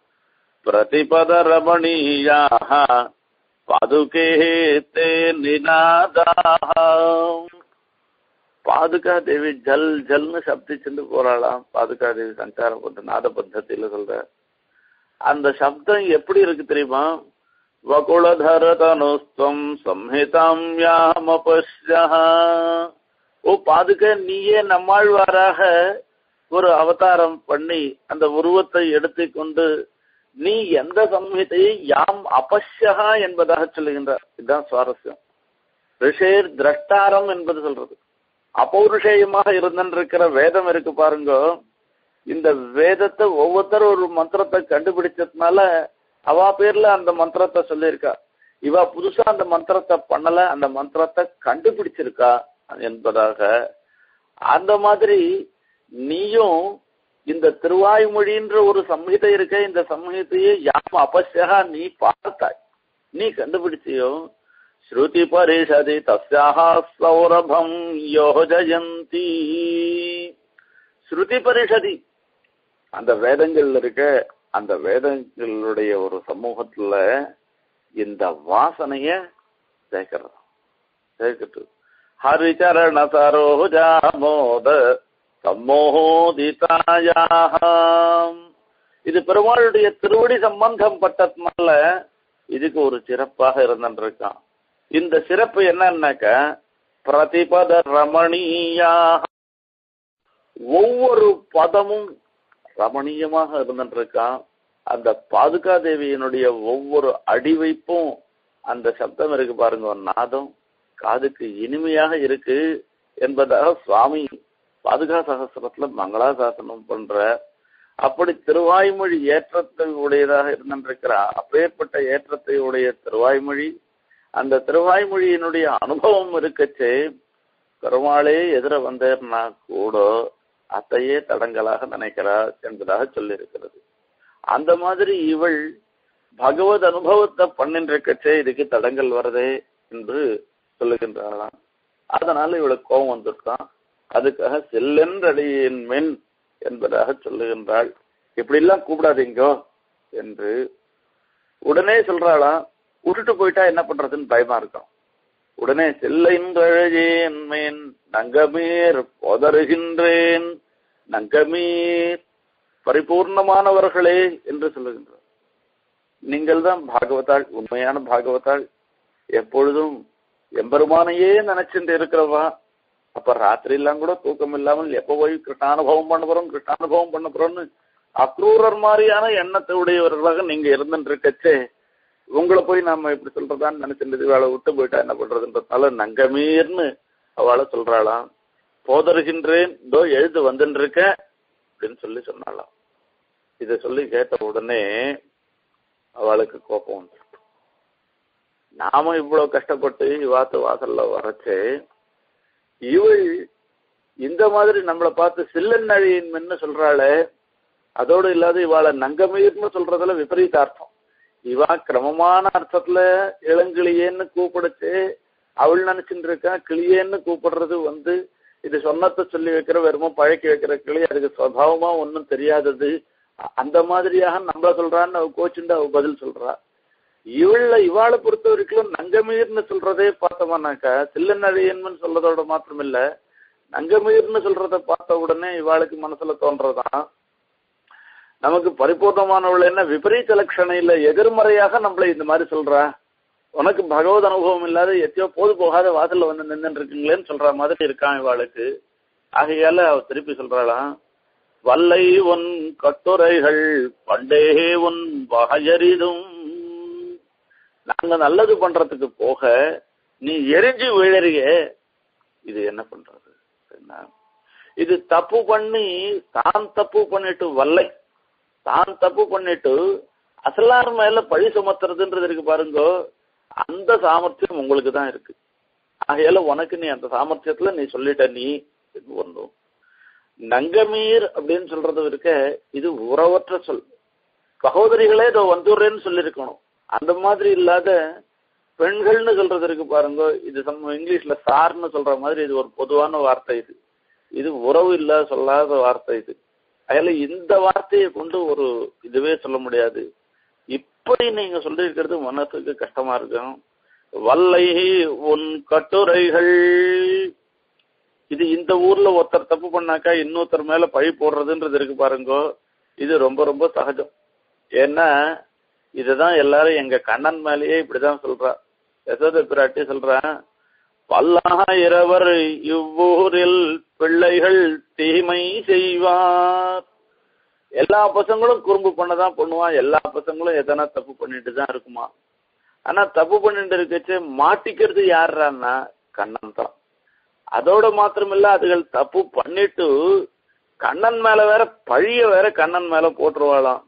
प्रतिपदरमणीयाः पादुके ते நிநாதாக பாதுகா தேவி ஜல் ஜல்னு சப்திச்சுட்டு போறாளாம் பாதுகா தேவி சஞ்சாரம் பண்ற நாத பத்தத்தில சொல்ற அந்த சப்தம் எப்படி இருக்கு தெரியுமா வகுளதரதனுஸ்துவம் சம்ஹிதாம் யாமபஸ்யா ஓ பாதுக நீயே நம்மாழ்வாராக ஒரு அவதாரம் பண்ணி அந்த உருவத்தை எடுத்துக்கொண்டு நீ எந்த சம்ஹிதையை யாம் அபஷ்யகா என்பதாக சொல்லுகின்றார் இதுதான் சுவாரஸ்யம் ரிஷேர் திரஷ்டாரம் என்பது சொல்றது அபௌருஷேயமாக இருந்திருக்கிற வேதம் இருக்கு பாருங்க இந்த வேதத்தை ஒவ்வொருத்தரும் ஒரு மந்திரத்தை கண்டுபிடிச்சதுனால அவ பேர்ல அந்த மந்திரத்தை சொல்லியிருக்கா இவ புதுசா அந்த மந்திரத்தை பண்ணல அந்த மந்திரத்தை கண்டுபிடிச்சிருக்கா என்பதாக அந்த மாதிரி நீயும் இந்த திருவாய்மொழின்ற ஒரு சம்ஹிதை இருக்க இந்த சம்ஹிதையை யாம் அபசியகா நீ பார்த்தாய் நீ கண்டுபிடிச்சியோ ஸ்ருதி பரிஷதி தஸ்யாக சௌரபம் யோஜயந்தி ஸ்ருதி பரிஷதி அந்த வேதங்கள் இருக்க அந்த வேதங்களுடைய ஒரு சமூகத்துல இந்த வாசனைய சேர்க்கிறது சேர்க்கட்டு ஹரிச்சரண சரோஜா மோத சம்மோதிதாயாக இது பெருமாளுடைய திருவடி சம்பந்தம் பட்டதுனால இதுக்கு ஒரு சிறப்பாக இருந்திருக்கான் இந்த சிறப்பு என்னன்னாக்க பிரதிபத ரமணீயாக ஒவ்வொரு பதமும் ரமணீயமாக இருந்திருக்கான் அந்த பாதுகா தேவியினுடைய ஒவ்வொரு அடிவைப்பும் அந்த சப்தம் இருக்கு பாருங்க நாதம் காதுக்கு இனிமையாக இருக்கு என்பதாக சுவாமி பாதுகா சகசிரத்துல மங்களாசாசனம் பண்ற அப்படி திருவாய்மொழி ஏற்றத்தை உடையதாக இருந்திருக்கிற அப்பேற்பட்ட ஏற்றத்தை உடைய திருவாய்மொழி அந்த திருவாய்மொழியினுடைய அனுபவம் இருக்கச்சே பெருமாளே எதிர வந்தேர்னா கூட அத்தையே தடங்களாக நினைக்கிறார் என்பதாக சொல்லியிருக்கிறது அந்த மாதிரி இவள் பகவத் அனுபவத்தை பண்ணின்றிருக்கச்சே இதுக்கு தடங்கள் வருதே என்று சொல்லுகின்றாளாம் அதனால இவளுக்கு கோபம் வந்திருக்கான் அதுக்காக செல்லென்றடியின் மென் என்பதாக சொல்லுகின்றாள் இப்படி எல்லாம் கூப்பிடாதீங்கோ என்று உடனே சொல்றாளாம் விட்டுட்டு போயிட்டா என்ன பண்றதுன்னு பயமா இருக்கும் உடனே செல்லைன்றழேன் மேன் நங்கமீர் போதருகின்றேன் நங்கமீர் பரிபூர்ணமானவர்களே என்று சொல்லுகின்றார் நீங்கள் தான் பாகவதாள் உண்மையான பாகவதாள் எப்பொழுதும் எம்பெருமானையே நினைச்சுட்டு இருக்கிறவா அப்ப ராத்திரி எல்லாம் கூட தூக்கம் இல்லாமல் எப்ப போய் கிருஷ்ணானுபவம் பண்ண போறோம் கிருஷ்ணானுபவம் பண்ண போறோம்னு அக்ரூரர் மாதிரியான எண்ணத்தை உடையவர்களாக நீங்க இருந்துட்டு இருக்கச்சே உங்களை போய் நாம இப்படி சொல்றதான்னு நினைச்சிருந்தது அவளை விட்டு போயிட்டா என்ன பண்றதுன்றதுனால நங்கமீர்னு அவளை சொல்றாளாம் போதருகின்றேன் இதோ எழுது வந்துட்டு இருக்க அப்படின்னு சொல்லி சொன்னாளாம் இதை சொல்லி கேட்ட உடனே அவளுக்கு கோபம் வந்து நாம இவ்வளவு கஷ்டப்பட்டு இவாத்து வாசல்ல வரைச்சு இவள் இந்த மாதிரி நம்மளை பார்த்து சில்லன் அழியின்மென்னு சொல்றாளே அதோடு இல்லாத இவாளை நங்கமீர்னு சொல்றதுல விபரீத அர்த்தம் இவா கிரமமான அர்த்தத்துல இளங்கிளியேன்னு கூப்பிடுச்சு அவள் நினைச்சுட்டு இருக்கா கிளியேன்னு கூப்பிடுறது வந்து இது சொன்னத்தை சொல்லி வைக்கிற வெறுமோ பழக்கி வைக்கிற கிளி அதுக்கு சுவாவமா ஒன்றும் தெரியாதது அந்த மாதிரியாக நம்மள சொல்றான்னு அவ கோச்சுண்டு அவ பதில் சொல்றா இவள இவாளை பொறுத்த வரைக்கும் நங்கமீர்னு சொல்றதே பார்த்தோம்னாக்கா சில்லநழியன்மன் சொல்றதோட மாத்திரம் இல்ல நங்கமீர்னு சொல்றத பார்த்த உடனே இவாளுக்கு மனசுல தோன்றதான் நமக்கு பரிபூர்ணமானவள் என்ன விபரீத லட்சணம் இல்ல எதிர்மறையாக நம்மளை இந்த மாதிரி சொல்றா உனக்கு பகவத் அனுபவம் இல்லாத எத்தையோ போது போகாத வாசல்ல வந்து நின்று இருக்கீங்களேன்னு சொல்ற மாதிரி இருக்கான் இவாளுக்கு ஆகையால அவ திருப்பி சொல்றாளாம் வல்லை உன் கட்டுரைகள் பண்டே உன் வகையறிதும் நாங்க நல்லது பண்றதுக்கு போக நீ எரிஞ்சு விழறிய இது என்ன பண்றது என்ன இது தப்பு பண்ணி தான் தப்பு பண்ணிட்டு வல்லை தான் தப்பு பண்ணிட்டு அசலார் மேல பழி சுமத்துறதுன்றது இருக்கு பாருங்க அந்த சாமர்த்தியம் உங்களுக்கு தான் இருக்கு ஆகையால உனக்கு நீ அந்த சாமர்த்தியத்துல நீ சொல்லிட்ட நீ ஒன்றும் நங்கமீர் அப்படின்னு சொல்றது இருக்க இது உறவற்ற சொல் சகோதரிகளே இதோ வந்துடுறேன்னு சொல்லியிருக்கணும் அந்த மாதிரி இல்லாத பெண்கள்னு சொல்றது இருக்கு பாருங்க இது சம் இங்கிலீஷ்ல சார்னு சொல்ற மாதிரி இது ஒரு பொதுவான வார்த்தை இது இது உறவு இல்ல சொல்லாத வார்த்தை இது அதில் இந்த வார்த்தையை கொண்டு ஒரு இதுவே சொல்ல முடியாது இப்படி நீங்க சொல்லியிருக்கிறது மனசுக்கு கஷ்டமா இருக்கும் வல்லை உன் கட்டுரைகள் இது இந்த ஊர்ல ஒருத்தர் தப்பு பண்ணாக்கா இன்னொருத்தர் மேல பழி போடுறதுன்றது இருக்கு பாருங்க இது ரொம்ப ரொம்ப சகஜம் ஏன்னா இதுதான் எல்லாரும் எங்க கண்ணன் மேலேயே இப்படிதான் சொல்றா யசோத பிராட்டி சொல்றான் பல்லாயிரவர் இவ்வூரில் பிள்ளைகள் தீமை செய்வார் எல்லா பசங்களும் குறும்பு பண்ணதான் பண்ணுவான் எல்லா பசங்களும் எதனா தப்பு பண்ணிட்டு தான் இருக்குமா ஆனா தப்பு பண்ணிட்டு இருக்கச்சு மாட்டிக்கிறது யாருறான்னா கண்ணன் தான் அதோட மாத்திரமில்ல அதுகள் தப்பு பண்ணிட்டு கண்ணன் மேல வேற பழிய வேற கண்ணன் மேல போட்டுருவாளாம்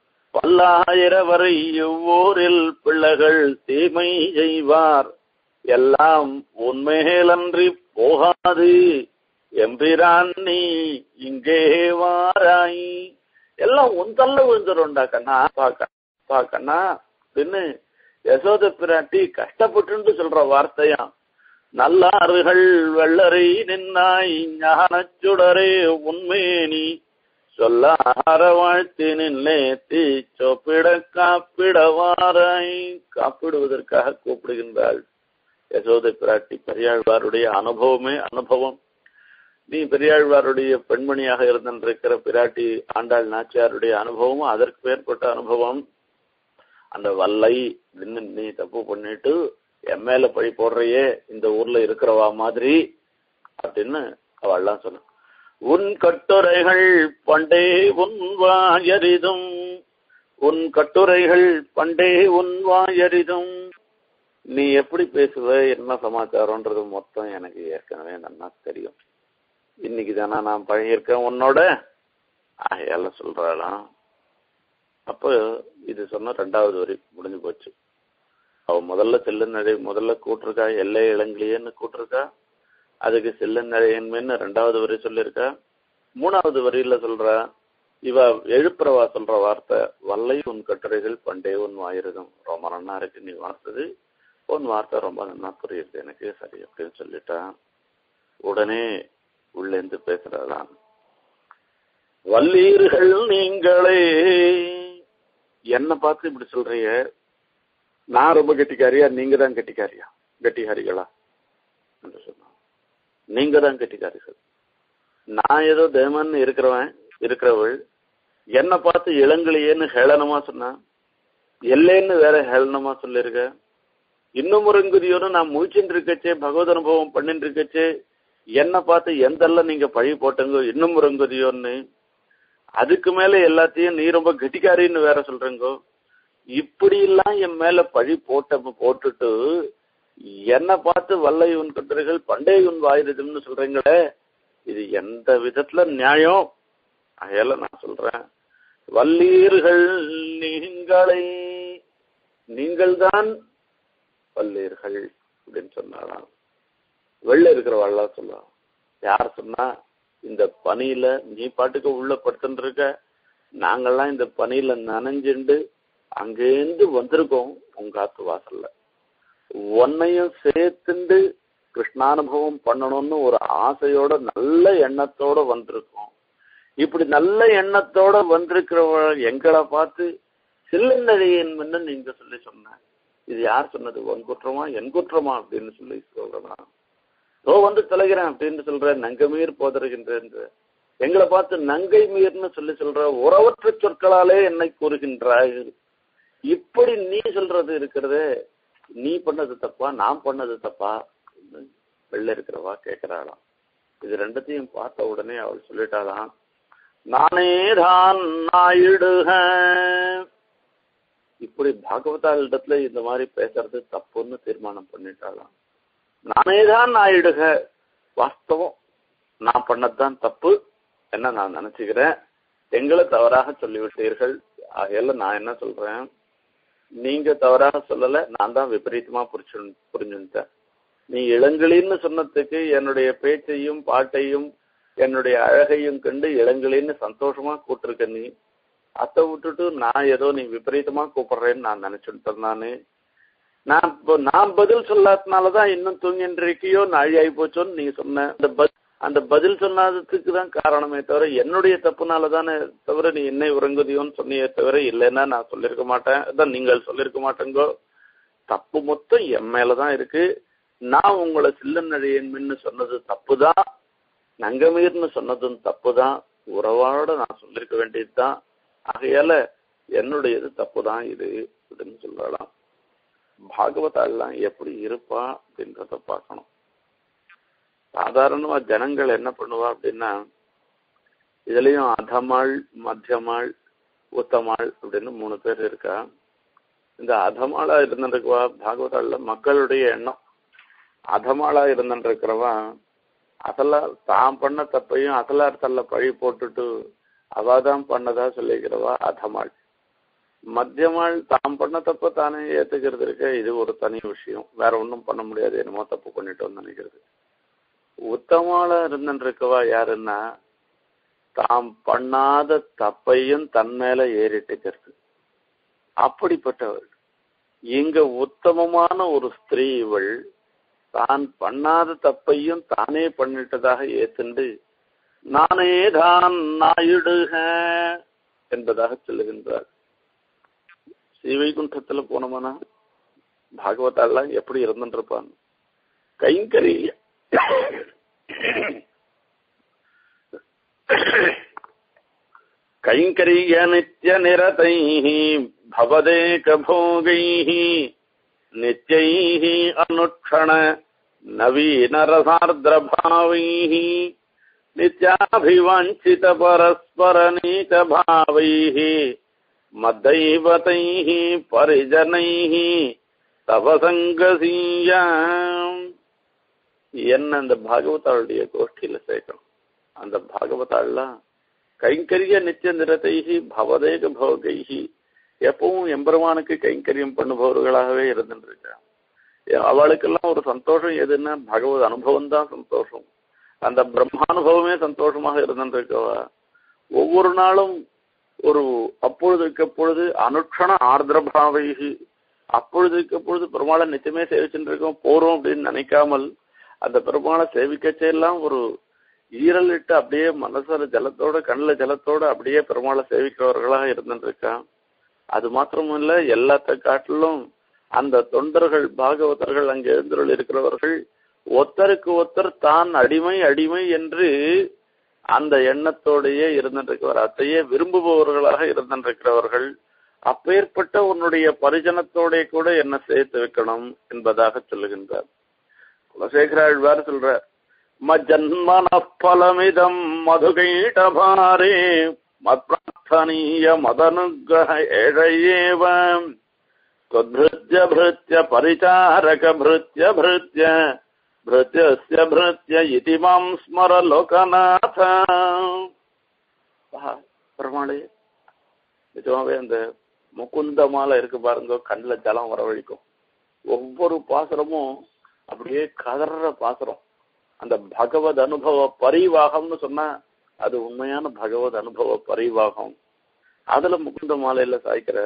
பல்லாயிரவரை எவ்வூரில் பிள்ளைகள் தீமை செய்வார் எல்லாம் உண்மையிலன்றி போகாது எம்பிரான் நீ இங்கே வாராய் எல்லாம் உந்தல்ல விழுந்துரும்டா கண்ணா பாக்க பாக்கண்ணா அப்படின்னு யசோத பிராட்டி கஷ்டப்பட்டு சொல்ற வார்த்தையா நல்லாறுகள் வெள்ளரை நின்னாய் ஞானச்சுடரே உண்மேனி சொல்ல ஆற வாழ்த்தி நின்னேத்தி சொப்பிட காப்பிடவாராய் காப்பிடுவதற்காக கூப்பிடுகின்றாள் யசோதை பிராட்டி பெரியாழ்வாருடைய அனுபவமே அனுபவம் நீ பெரியாழ்வாருடைய பெண்மணியாக இருந்திருக்கிற பிராட்டி ஆண்டாள் நாச்சியாருடைய அனுபவமும் அதற்கு மேற்பட்ட அனுபவம் அந்த வல்லை நின்று நீ தப்பு பண்ணிட்டு என் மேல பழி போடுறையே இந்த ஊர்ல இருக்கிறவா மாதிரி அப்படின்னு அவள்லாம் சொன்ன உன் கட்டுரைகள் பண்டே உன் வாயரிதும் உன் கட்டுரைகள் பண்டே உன் வாயரிதும் நீ எப்படி பேசுவ என்ன சமாச்சாரம்ன்றது மொத்தம் எனக்கு ஏற்கனவே நல்லா தெரியும் இன்னைக்கு தானே நான் பழகியிருக்கேன் உன்னோட எல்லாம் சொல்றாளாம் அப்போ இது சொன்ன ரெண்டாவது வரி முடிஞ்சு போச்சு அவ முதல்ல செல்லுநடை முதல்ல கூட்டிருக்கா எல்லை இளங்கிலியன்னு கூட்டிருக்கா அதுக்கு செல்லுநடையன்மைன்னு ரெண்டாவது வரி சொல்லியிருக்கா மூணாவது வரியில சொல்றா இவ எழுப்புறவா சொல்ற வார்த்தை வல்லை உன் கட்டுரைகள் பண்டே உன் வாயிருக்கும் ரொம்ப நன்னா இருக்கு நீ வார்த்தது உன் வார்த்தை ரொம்ப நன்னா புரியுது எனக்கு சரி அப்படின்னு சொல்லிட்டான் உடனே உள்ளேந்து பேசுறாளாம் வல்லீர்கள் நீங்களே என்ன பார்த்து இப்படி சொல்றீங்க நான் ரொம்ப கெட்டிக்காரியா நீங்க தான் கெட்டிக்காரியா கெட்டிகாரிகளா என்று சொன்னான் நீங்க தான் கெட்டிக்காரிகள் நான் ஏதோ தேமன் இருக்கிறவன் இருக்கிறவள் என்னை பார்த்து இளங்கலையேன்னு ஹேளனமா சொன்னான் எல்லேன்னு வேற ஹேளனமா சொல்லியிருக்க இன்னும் ஒரு இங்குதியோடு நான் முழிச்சுட்டு இருக்கச்சே பகவத் அனுபவம் பண்ணிட்டு இருக்கச்சே என்னை பார்த்து எந்தெல்லாம் நீங்க பழி போட்டங்க இன்னும் ஒரு இங்குதியோன்னு அதுக்கு மேல எல்லாத்தையும் நீ ரொம்ப கெட்டிக்காரின்னு வேற சொல்றீங்கோ இப்படி எல்லாம் என் மேல பழி போட்ட போட்டுட்டு என்னை பார்த்து வல்லை உன் கட்டுரைகள் பண்டே உன் வாயிருதுன்னு சொல்றீங்களே இது எந்த விதத்துல நியாயம் அதையெல்லாம் நான் சொல்றேன் வல்லீர்கள் நீங்களே நீங்கள்தான் வல்லீர்கள் அப்படின்னு சொன்னாலாம் வெளில இருக்கிறவாள்லாம் சொல்லலாம் யார் சொன்னா இந்த பனியில நீ பாட்டுக்கு உள்ள படுத்துட்டு இருக்க நாங்கெல்லாம் இந்த பனியில நனைஞ்சுண்டு அங்கேருந்து வந்திருக்கோம் உங்க ஆத்து வாசல்ல உன்னையும் சேர்த்துண்டு கிருஷ்ணானுபவம் பண்ணணும்னு ஒரு ஆசையோட நல்ல எண்ணத்தோட வந்திருக்கோம் இப்படி நல்ல எண்ணத்தோட வந்திருக்கிறவ எங்களை பார்த்து சில்லந்தழையன்னு நீங்க சொல்லி சொன்ன இது யார் சொன்னது உன் குற்றமா என் குற்றமா அப்படின்னு சொல்லி சொல்றேன் ஓ வந்து தொலைகிறேன் அப்படின்னு சொல்ற நங்கை மீர் போதருகின்றேன் எங்களை பார்த்து நங்கை மீர்னு சொல்லி சொல்ற உறவற்ற சொற்களாலே என்னை கூறுகின்றாய் இப்படி நீ சொல்றது இருக்கிறது நீ பண்ணது தப்பா நான் பண்ணது தப்பா வெளில இருக்கிறவா கேட்கிறாளாம் இது ரெண்டத்தையும் பார்த்த உடனே அவள் சொல்லிட்டாளாம் நானே தான் நாயிடுக இப்படி பாகவதாளிடத்துல இந்த மாதிரி பேசுறது தப்புன்னு தீர்மானம் பண்ணிட்டாளாம் நானே தான் நாயிடுக வாஸ்தவம் நான் பண்ணதுதான் தப்பு என்ன நான் நினைச்சுக்கிறேன் எங்களை தவறாக சொல்லிவிட்டீர்கள் ஆகையால நான் என்ன சொல்றேன் நீங்க தவறாக சொல்லல நான் தான் விபரீதமா புரிச்சு புரிஞ்சுட்டேன் நீ இளங்களின்னு சொன்னதுக்கு என்னுடைய பேச்சையும் பாட்டையும் என்னுடைய அழகையும் கண்டு இளங்களின்னு சந்தோஷமா கூப்பிட்டுருக்க நீ அதை விட்டுட்டு நான் ஏதோ நீ விபரீதமா கூப்பிடுறேன்னு நான் நினைச்சுட்டு நானு நான் இப்போ நான் பதில் சொல்லாதனாலதான் இன்னும் தூங்கிட்டு இருக்கியோ நாழி ஆகி போச்சோன்னு நீங்க சொன்ன அந்த பதில் அந்த பதில் சொன்னாததுக்கு தான் காரணமே தவிர என்னுடைய தப்புனால தானே தவிர நீ என்னை உறங்குதியோன்னு சொன்னியே தவிர இல்லைன்னா நான் சொல்லியிருக்க மாட்டேன் அதான் நீங்கள் சொல்லியிருக்க மாட்டேங்கோ தப்பு மொத்தம் என் மேலதான் இருக்கு நான் உங்களை சில்லநழியன்மின்னு சொன்னது தப்பு தான் நங்கமீர்னு சொன்னதும் தப்பு தான் உறவாட நான் சொல்லியிருக்க வேண்டியதுதான் ஆகையால என்னுடையது தப்பு தான் இது அப்படின்னு சொல்லலாம் பாகவதாலாம் எப்படி இருப்பா அப்படின்றத பார்க்கணும் சாதாரணமா ஜனங்கள் என்ன பண்ணுவா அப்படின்னா இதுலயும் அதமாள் மத்தியமாள் உத்தமாள் அப்படின்னு மூணு பேர் இருக்கா இந்த அதமாளா இருந்துருக்குவா பாகவதால மக்களுடைய எண்ணம் அதமாளா இருந்துருக்கிறவா அசலா தான் பண்ண தப்பையும் அசலார்த்தல்ல பழி போட்டுட்டு அவாதான் பண்ணதா சொல்லிக்கிறவா அதமாள் மத்தியமாள் தான் பண்ண தப்ப தானே ஏத்துக்கிறது இருக்க இது ஒரு தனி விஷயம் வேற ஒன்றும் பண்ண முடியாது என்னமோ தப்பு பண்ணிட்டோம்னு நினைக்கிறது உத்தமால இருந்துருக்கவா யாருன்னா தாம் பண்ணாத தப்பையும் தன் மேல ஏறிட்டுக்கிறது அப்படிப்பட்டவள் இங்க உத்தமமான ஒரு ஸ்திரீ இவள் தான் பண்ணாத தப்பையும் தானே பண்ணிட்டதாக ஏத்துண்டு நானே தான் நாயிடுக என்பதாக சொல்லுகின்றார் ஸ்ரீவைகுண்டத்துல போனோம்னா பாகவதாலாம் எப்படி இருந்துருப்பான் கைங்கரிய கைங்கரிய நித்திய நிரதைः भवदेकभोगैः नित्यैः अनुक्षण नवीनरसार्द्रभावैः नित्याभिवाञ्छितपरस्परनीतभावैः मद्दैवतैः परिजनैः தவ சங்கசீயா என்ன அந்த பாகவதாளுடைய கோஷ்டியில சேர்க்கணும் அந்த பாகவதாள்லாம் கைங்கரிய நித்திய நிறத்தைகி பவதேக பவகைகி எப்பவும் எம்பெருமானுக்கு கைங்கரியம் பண்ணுபவர்களாகவே இருந்துருக்காங்க அவளுக்கெல்லாம் ஒரு சந்தோஷம் எதுன்னா பகவத் அனுபவம் தான் சந்தோஷம் அந்த பிரம்மானுபவமே சந்தோஷமாக இருந்துருக்கவா ஒவ்வொரு நாளும் ஒரு அப்பொழுதுக்கு அப்பொழுது அனுட்சண ஆர்திரபாவைகி அப்பொழுதுக்கு அப்பொழுது பெருமாளை நிச்சயமே சேவிச்சுட்டு இருக்கோம் போறோம் அப்படின்னு நினைக்காமல் அந்த பெருமாளை சேவிக்கச்செல்லாம் ஒரு ஈரல் இட்டு அப்படியே மனசுல ஜலத்தோட கண்ணில் ஜலத்தோட அப்படியே பெருமாளை சேவிக்கிறவர்களாக இருந்துட்டு இருக்கான் அது மாத்திரமும் இல்ல எல்லாத்த காட்டிலும் அந்த தொண்டர்கள் பாகவதர்கள் அங்கே எழுந்தருள் இருக்கிறவர்கள் ஒத்தருக்கு ஒத்தர் தான் அடிமை அடிமை என்று அந்த எண்ணத்தோடையே இருந்திருக்கிறவர் அத்தையே விரும்புபவர்களாக இருந்திருக்கிறவர்கள் அப்பேற்பட்ட உன்னுடைய பரிஜனத்தோட கூட என்ன சேர்த்து வைக்கணும் என்பதாக சொல்லுகின்றார் குலசேகராழ்வார் சொல்றார் மஜன்மன பலமிதம் மதுகைடபாரே மத்பிரார்த்தனீய மதனுகிரக ஏழையேவ त्वद्भृत्य भृत्य परिचारक भृत्य भृत्य भृत्यस्य भृत्य इति मां स्मर लोकनाथ பெருமாளே நிஜமாவே அந்த முகுந்த மாலை இருக்கு பாருங்க கண்ணில் ஜலம் வரவழிக்கும் ஒவ்வொரு பாசுரமும் அப்படியே கதற பாசுரம் அந்த பகவத் அனுபவ பரிவாகம்னு சொன்னா அது உண்மையான பகவத் அனுபவ பரிவாகம் அதுல முகுந்த மாலையில சாய்க்கிற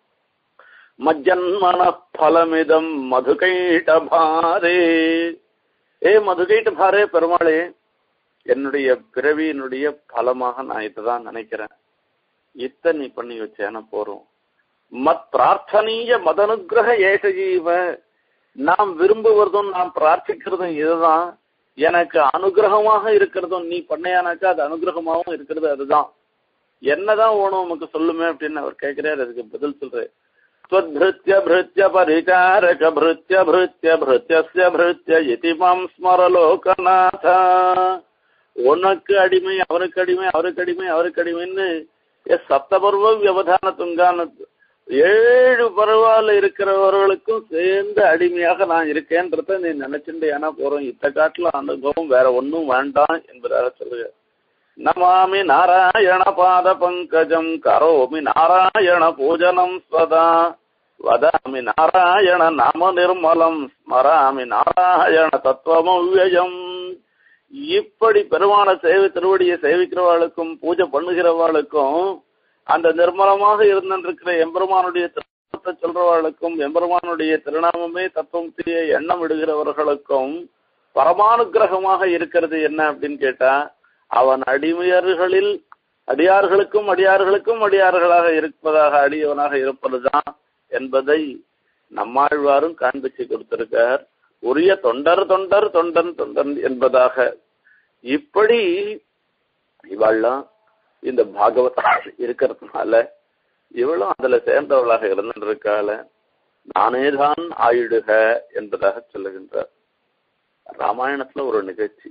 மஜன்மன பலமிதம் மதுகைட்ட பாரே ஏ மதுகைட்ட பாரே பெருமாளே என்னுடைய பிறவியினுடைய பலமாக நான் இதுதான் நினைக்கிறேன் இத்த நீ பண்ணி வச்சேன போறோம் மத் பிரார்த்தனீய மதனுகிரக ஏகஜீவ நாம் விரும்புவதும் நாம் பிரார்த்திக்கிறதும் இதுதான் எனக்கு அனுகிரகமாக இருக்கிறதும் நீ பண்ணையானாக்கா அது அனுகிரகமாகவும் இருக்கிறது அதுதான் என்னதான் ஓணும் உமக்கு சொல்லுமே அப்படின்னு அவர் கேட்கிறாரு அதுக்கு பதில் சொல்றேன் त्वद्भृत्य भृत्य परिचारक भृत्य भृत्य भृत्यस्य भृत्य इति மாம் ஸ்மர லோகநாத உனக்கு அடிமை அவனுக்கு அடிமை அவருக்கு அடிமை அவருக்கு அடிமைன்னு சப்தபர்வ வியவதான துங்கான ஏழு பருவால இருக்கிறவர்களுக்கும் சேர்ந்து அடிமையாக நான் இருக்கேன்றத நீ நினைச்சுட்டு ஏன்னா போறோம் இத்த காட்டுல அனுபவம் வேற ஒன்றும் வேண்டாம் என்பதாக சொல்லுங்க நமாமி நாராயண பாத பங்கஜம் கரோமி நாராயண பூஜனம் சதா வதாமி நாராயண நாம நிர்மலம் ஸ்மராமி நாராயண தத்துவமவ்யயம் இப்படி பெருமான சேவை திருவடியை சேவிக்கிறவாளுக்கும் பூஜை பண்ணுகிறவாளுக்கும் அந்த நிர்மலமாக இருந்திருக்கிற எம்பெருமானுடைய திருநாமத்தை சொல்றவாளுக்கும் எம்பெருமானுடைய திருநாமமே தத்துவத்திய எண்ணம் விடுகிறவர்களுக்கும் பரமானுகிரகமாக இருக்கிறது என்ன அப்படின்னு கேட்டா அவன் அடிமையர்களில் அடியார்களுக்கும் அடியார்களுக்கும் அடியார்களாக இருப்பதாக அடியவனாக இருப்பதுதான் என்பதை நம்மாழ்வாரும் காண்பிச்சு கொடுத்திருக்கார் உரிய தொண்டர் தொண்டர் தொண்டன் தொண்டன் என்பதாக இப்படி இவள்லாம் இந்த பாகவத இருக்கிறதுனால இவளும் அதுல சேர்ந்தவளாக இருந்திருக்கால நானேதான் ஆயிடுக என்பதாக சொல்லுகின்றார் ராமாயணத்துல ஒரு நிகழ்ச்சி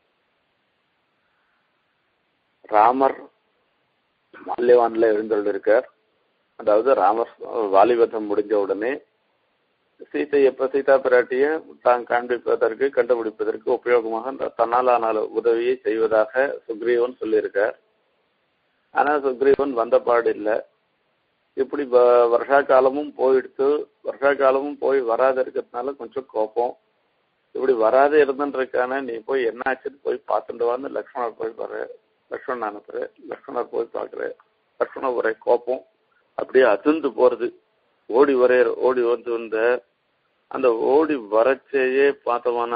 ராமர் மால்யவான்ல எழுந்தொள்ளிருக்கார் அதாவது ராமர் வாலிபதம் முடிஞ்ச உடனே சீத்தை எப்ப சீதா பிராட்டிய தான் காண்பிப்பதற்கு கண்டுபிடிப்பதற்கு உபயோகமாக அந்த தன்னாலான உதவியை செய்வதாக சுக்ரீவன் சொல்லியிருக்கார் ஆனா சுக்ரீவன் வந்த பாடு இல்லை இப்படி வ- வருஷா காலமும் போயிடுத்து வருஷா காலமும் போய் வராத இருக்கிறதுனால கொஞ்சம் கோபம் இப்படி வராத இருந்துருக்கானே நீ போய் என்ன ஆச்சுன்னு போய் பார்த்துட்டு வான்னு லக்ஷ்மணர் போய் பாரு லக்ஷ்மணன் அனுப்புற லக்ஷ்மணர் போய் பார்க்குற லக்ஷ்மணர் ஒரே கோபம் அப்படியே அதிர்ந்து போறது ஓடி வரே ஓடி வந்து வந்த அந்த ஓடி வரச்சேயே பார்த்தோம்னா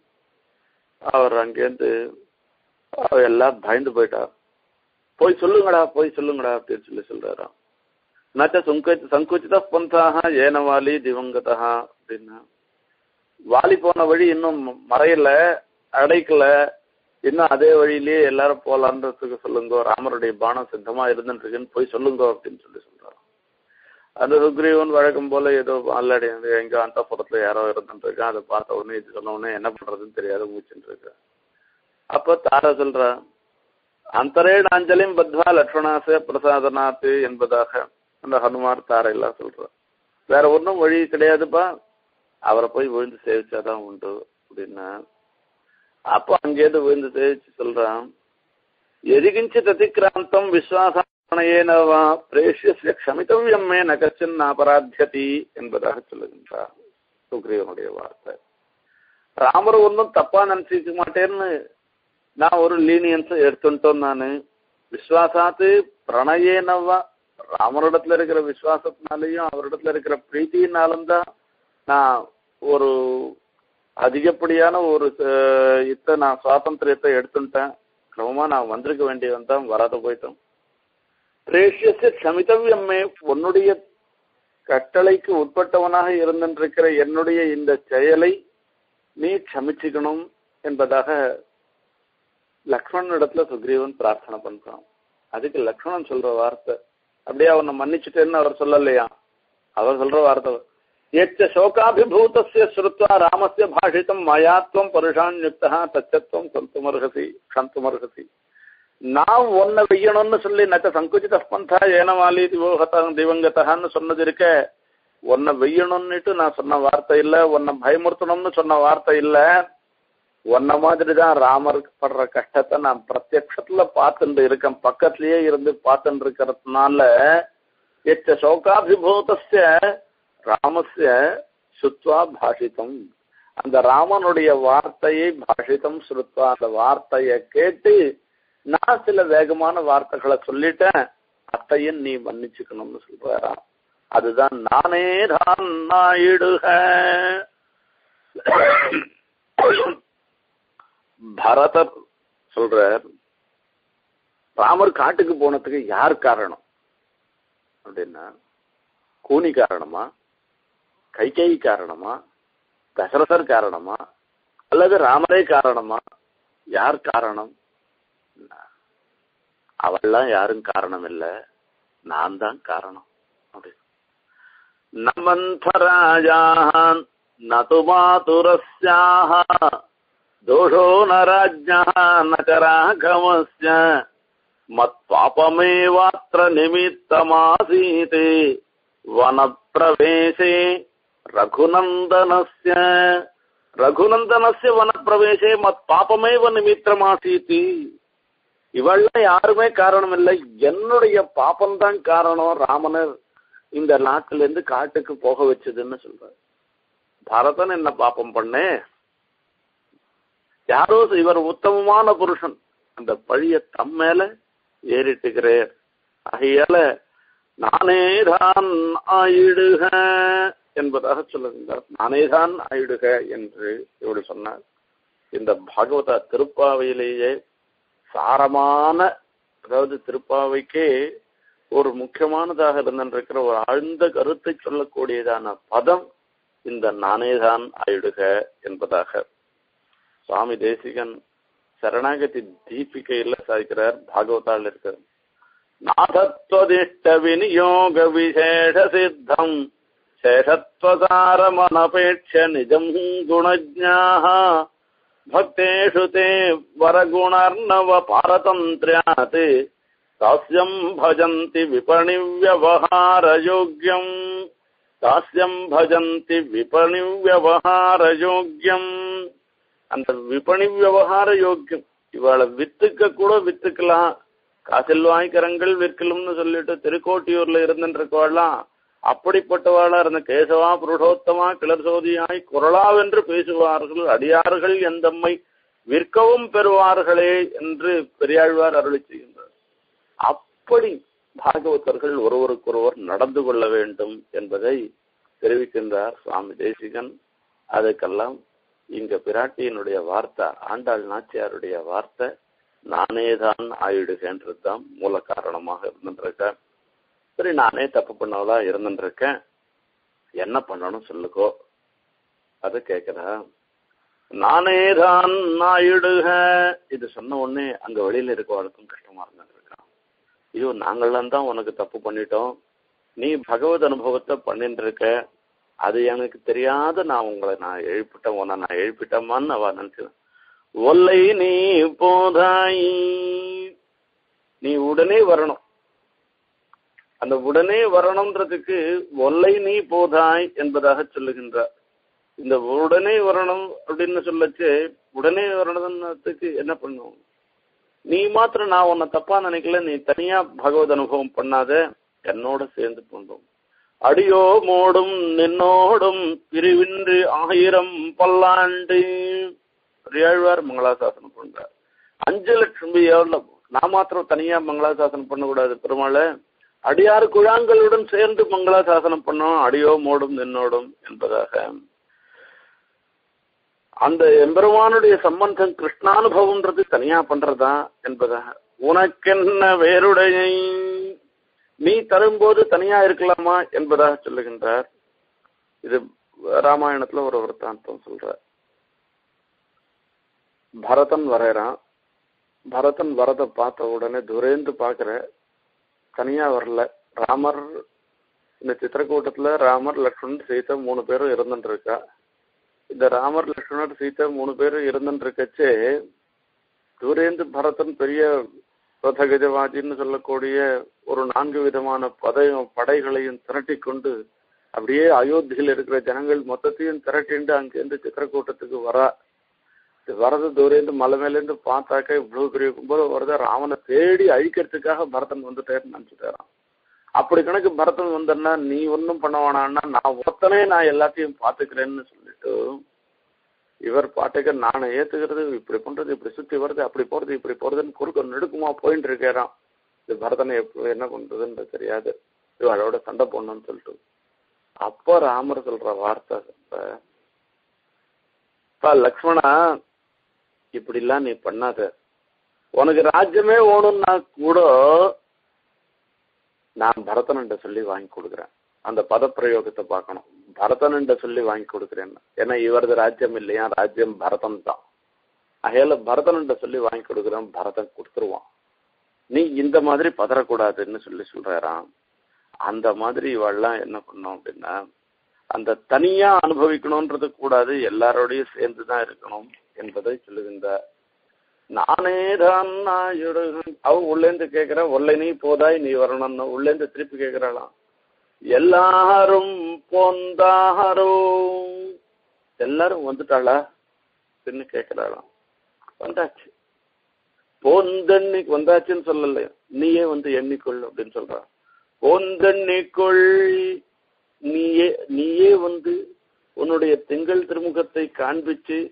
அவர் அங்கேருந்து அவர் எல்லாம் பயந்து போயிட்டார் போய் சொல்லுங்கடா போய் சொல்லுங்கடா அப்படின்னு சொல்லி சொல்றாராம் நச்ச சுங்க சங்குச்சித பந்தாக ஏனவாலி திவங்கதா அப்படின்னா வாலி போன வழி இன்னும் மறையல அடைக்கல இன்னும் அதே வழியிலேயே எல்லாரும் போலான்றதுக்கு சொல்லுங்க ராமருடைய பானம் சித்தமா இருந்துருக்குன்னு போய் சொல்லுங்க அப்படின்னு சொல்லி சொல்றாரு அந்த சுக்ரீவன் வழக்கம் போல ஏதோ ஆல்ரெடி எங்க அந்த புறத்துல யாரோ இருந்துட்டு இருக்கா அதை பார்த்த உடனே இது சொன்ன உடனே என்ன பண்றதுன்னு தெரியாத மூச்சுட்டு இருக்கு அப்ப தாரா சொல்றா அந்தரேண அஞ்சலியும் பத்வா லக்ஷ்மணாச பிரசாதனாத்து என்பதாக அந்த ஹனுமார் தாரையெல்லாம் சொல்றார் வேற ஒன்றும் வழி கிடையாதுப்பா அவரை போய் விழுந்து சேவிச்சாதான் உண்டு அப்படின்னா அப்போ அங்கேருந்து விழுந்து சேவிச்சு சொல்றான் எதிகிஞ்சித் அதிக்கிராந்தம் விஸ்வாசானேன வா பிரேஷ்யஸ்ய க்ஷமித்தவ்யம் மே ந கச்சன் அபராத்தியதி என்பதாக சொல்லுகின்றார் சுக்ரீவனுடைய வார்த்தை ராமர் ஒன்றும் தப்பா நினைச்சிக்க மாட்டேன்னு நான் ஒரு லீனியன்ஸ் எடுத்துட்டோம் நான் விஸ்வாசாத்து பிரணயேனவா ராமரிடத்துல இருக்கிற விசுவாசத்தினாலையும் அவரிடத்துல இருக்கிற பிரீத்தியினாலும் தான் நான் ஒரு அதிகப்படியான ஒரு அஹ், இத்த நான் சுவாதந்திரியத்தை எடுத்துட்டேன் கிரமமா நான் வந்திருக்க வேண்டியவன் தான் வராத போயிட்டோம் பிரேஷியஸ் க்ஷமித்தவ்யம்மே உன்னுடைய கட்டளைக்கு உட்பட்டவனாக இருந்திருக்கிற என்னுடைய இந்த செயலை நீ க்ஷமிச்சுக்கணும் என்பதாக லக்ஷ்மணன் இடத்துல சுக்ரீவன் பிரார்த்தனை பண்றான் அதுக்கு லக்ஷ்மணன் சொல்ற வார்த்தை அப்படியே அவனை மன்னிச்சுட்டேன்னு அவர் சொல்லலையா அவர் சொல்ற வார்த்தை எச்ச சோகாபிபூதஸ்ய ஸ்ருத்வா ராமஸ்ய பாஷிதம் மயாத்வம் பருஷான்யுக்தா தச்சத்துவம் சந்துமர்ஹசி சந்துமர்ஹசி நான் உன்னை வெய்யணும்னு சொல்லி நச்ச சங்குச்சித பந்தா ஏனவாலி திவோகத திவங்கத்தான்னு சொன்னது இருக்க உன்னை வெய்யணும்னுட்டு நான் சொன்ன வார்த்தை இல்ல உன்னை பயமுறுத்தணும்னு சொன்ன வார்த்தை இல்ல உன்ன மாதிரி தான் ராமருக்கு படுற கஷ்டத்தை நான் பிரத்யக்ஷத்துல பார்த்துட்டு இருக்கேன் பக்கத்திலேயே இருந்து பார்த்துட்டு இருக்கிறதுனால எச்ச சோகாபிபூதஸ்ய ராமஸ்ய சுத்வா பாஷிதம் அந்த ராமனுடைய வார்த்தையை பாஷிதம் சுருத்வா அந்த வார்த்தையை கேட்டு நான் சில வேகமான வார்த்தைகளை சொல்லிட்டேன் அத்தையும் நீ மன்னிச்சுக்கணும்னு சொல்றாராம் அதுதான் நானே தான் நாயிடுக பரதர் சொல்றார் ராமர் காட்டுக்கு போனதுக்கு யார் காரணம் அப்படின்னா கூனி காரணமா கைகேயி காரணமா தசரதர் காரணமா அல்லது ராமரே காரணமா யார் காரணம் அவெல்லாம் யாரும் காரணம் இல்லை நான் தான் காரணம் அப்படி நமந்தராஜான் நது மாதுரஸ்யாக தோஷோ ந ராஜ்யா ந ச ராഘவஸ்ய மத்பாபமேவாத்திர நிமித்தமாசீத் வனப்பிரவேசே ரகுநந்தனஸ்ய ரகுநந்தனஸ்ய வனப்பிரவேசே மத்பாபமேவ நிமித்தமாசீத் இவெல்லாம் யாருமே காரணம் இல்லை என்னுடைய பாப்பம்தான் காரணம் ராமனர் இந்த நாட்டுல இருந்து காட்டுக்கு போக வச்சதுன்னு சொல்ற பரதன் என்ன பாப்பம் பண்ணே யாரோ இவர் உத்தமமான புருஷன் அந்த பழிய தம் மேல ஏறிட்டுகிறேன் ஆகையால நானேதான் ஆயிடுக என்பதாக சொல்லுகின்றார் நானேதான் ஆயிடுக என்று இப்படி சொன்னார் இந்த பாகவத திருப்பாவையிலேயே சாரமான அதாவது திருப்பாவைக்கே ஒரு முக்கியமானதாக இருந்திருக்கிற ஒரு ஆழ்ந்த கருத்தை சொல்லக்கூடியதான பதம் இந்த நானேதான் ஆயிடுக என்பதாக சுவாமி தேசிகன் சரணாகதி தீபிகையில சாதிக்கிறார் பாகவதால் இருக்கிறார் நாதத்வதிஷ்ட விநியோக விசேஷ சித்தம் சேஷத்வசாரமனபேட்ச நிஜம் குணஜ்ஞாः भक्तेषु ते वरगुणर्णव पारतन्त्र्यात् दास्यम् भजन्ति विपणिव्यवहारयोग्यम् दास्यम् भजन्ति விபணிவியவகாரயோக்கியம் அந்த விபணி விவகார யோக்கியம் இவளை வித்துக்க கூட வித்துக்கலாம் காசில் வாங்கிக்கிறங்கள் விற்கலும்னு சொல்லிட்டு திருக்கோட்டியூர்ல இருந்துருக்கவாள்லாம் அப்படிப்பட்டவாளா இருந்த கேசவா புருஷோத்தமா கிளர் சோதியாய் குரலாவென்று பேசுவார்கள் அடியார்கள் எந்தம்மை விற்கவும் பெறுவார்களே என்று பெரியாழ்வார் அருளி செய்கின்றார் அப்படி பாகவதர்கள் ஒருவருக்கொருவர் நடந்து கொள்ள வேண்டும் என்பதை தெரிவிக்கின்றார் சுவாமி தேசிகன் அதுக்கெல்லாம் இங்க பிராட்டியினுடைய வார்த்தை ஆண்டாள் நாச்சியாருடைய வார்த்தை நானேதான் ஆயிடுகின்றதுதான் மூல காரணமாக இருந்துருக்கேன் சரி நானே தப்பு பண்ணவளா இருந்துருக்கேன் என்ன பண்ணணும் சொல்லுக்கோ அது கேக்குறா நானேதான் ஆயிடுக இது சொன்ன உடனே அங்க வெளியில இருக்கவளுக்கும் கஷ்டமா இருந்துருக்கான் ஐயோ நாங்களாம் தான் உனக்கு தப்பு பண்ணிட்டோம் நீ பகவத் அனுபவத்தை பண்ணிட்டு இருக்க அது எனக்கு தெரியாத நான் உங்களை நான் எழுப்பிட்டேன் உன்னை நான் எழுப்பிட்டேமான்னு அவ நினைச்சேன் ஒல்லை நீ போதாய் நீ உடனே வரணும் அந்த உடனே வரணும்ன்றதுக்கு ஒல்லை நீ போதாய் என்பதாக சொல்லுகின்றார் இந்த உடனே வரணும் அப்படின்னு சொல்லச்சு உடனே வரணும்ன்றதுக்கு என்ன பண்ணும் நீ மாத்திரம் நான் உன்னை தப்பா நினைக்கல நீ தனியா பகவத் அனுபவம் பண்ணாத என்னோட சேர்ந்து பண்ணும் அடியோ மோடும் நின்னோடும் பிரிவின்றி ஆயிரம் பல்லாண்டு ஏழ்வார் மங்களாசாசனம் பண்றார் அஞ்சு லட்சம் எவ்வளவு நான் மாத்திரம் தனியா மங்களாசாசனம் பண்ணக்கூடாது பெருமாளை அடியாறு குழாங்களுடன் சேர்ந்து மங்களாசாசனம் பண்ணோம் அடியோ மோடும் நின்னோடும் என்பதாக அந்த எம்பெருமானுடைய சம்பந்தம் கிருஷ்ணானுபவம்ன்றது தனியா பண்றதா என்பதாக உனக்கென்ன வேறுடைய நீ தரும்போது தனியா இருக்கலாமா என்பதாக சொல்லுகின்றார் இது ராமாயணத்துல ஒரு விற்த்தாந்தம் சொல்ற பரதன் வரையறான் பரதன் வரத பார்த்த உடனே துரேந்து பாக்குற தனியா வரல ராமர் இந்த சித்திரக்கூட்டத்துல ராமர் லக்ஷ்மணன் சீதா மூணு பேரும் இருந்துட்டு இருக்கா இந்த ராமர் லக்ஷ்மணர் சீதா மூணு பேரும் இருந்துட்டு இருக்கச்சே தூரேந்து பரதன் பெரிய ரதகஜவாதின்னு சொல்லக்கூடிய ஒரு நான்கு விதமான பதையும் படைகளையும் திரட்டி கொண்டு அப்படியே அயோத்தியில் இருக்கிற ஜனங்கள் மொத்தத்தையும் திரட்டிண்டு அங்கேருந்து சித்திரக்கூட்டத்துக்கு வரா வரது தூரேந்து மலை மேலேருந்து பார்த்தாக்க இவ்வளவு பெரிய கும்பலம் வரத ராவனை தேடி அழிக்கிறதுக்காக பரதன் வந்துட்டேன்னு நினைச்சுட்டாரான் அப்படி கணக்கு பரதன் வந்தன்னா நீ ஒன்றும் பண்ண வேணான்னா நான் ஒத்தனே நான் எல்லாத்தையும் பார்த்துக்கிறேன்னு சொல்லிட்டு இவர் பாட்டுக்க நானே ஏத்துக்கிறது இப்படி பண்றது இப்படி சுத்தி வருது அப்படி போறது இப்படி போறதுன்னு குறுக்க நெடுக்குமா போயிட்டு இருக்கிறான் இது பரதனை எப்ப என்ன பண்றதுன்னு தெரியாது இவளோட சண்டை போடணும்னு சொல்லிட்டு அப்போ ராமர் சொல்ற வார்த்தை இப்ப லக்ஷ்மணா இப்படிலாம் நீ பண்ணாத உனக்கு ராஜ்யமே ஓணும்னா கூட நான் பரதன்கிட்ட சொல்லி வாங்கி கொடுக்குறேன் அந்த பதப்பிரயோகத்தை பார்க்கணும் பரதன்கிட்ட சொல்லி வாங்கி கொடுக்குறேன் ஏன்னா இவரது ராஜ்யம் இல்லையா ராஜ்யம் பரதன் தான் அகையில பரதன்கிட்ட சொல்லி வாங்கி கொடுக்குறேன் பரதன் கொடுத்துருவான் நீ இந்த மாதிரி பதறக்கூடாதுன்னு சொல்லி சொல்றாராம் அந்த மாதிரி இவெல்லாம் என்ன பண்ணோம் அப்படின்னா அந்த தனியா அனுபவிக்கணும்ன்றது கூடாது எல்லாரோடையும் சேர்ந்து தான் இருக்கணும் என்பதை சொல்லுகின்றார் நானே தான் அவ உள்ளேந்து கேட்கிற ஒல்லை நீ போதாய் நீ வரணும்னு உள்ளேந்து திருப்பி கேட்கிறாளாம் எல்லாரும் போந்தாரோ எல்லாரும் வந்துட்டாளா அப்படின்னு கேட்கிறாளாம் வந்தாச்சு போந்தண்ணி வந்தாச்சுன்னு சொல்லல நீயே வந்து எண்ணிக்கொள் அப்படின்னு சொல்றான் போந்தண்ணிக்கொள் நீயே நீயே வந்து உன்னுடைய திங்கள் திருமுகத்தை காண்பிச்சு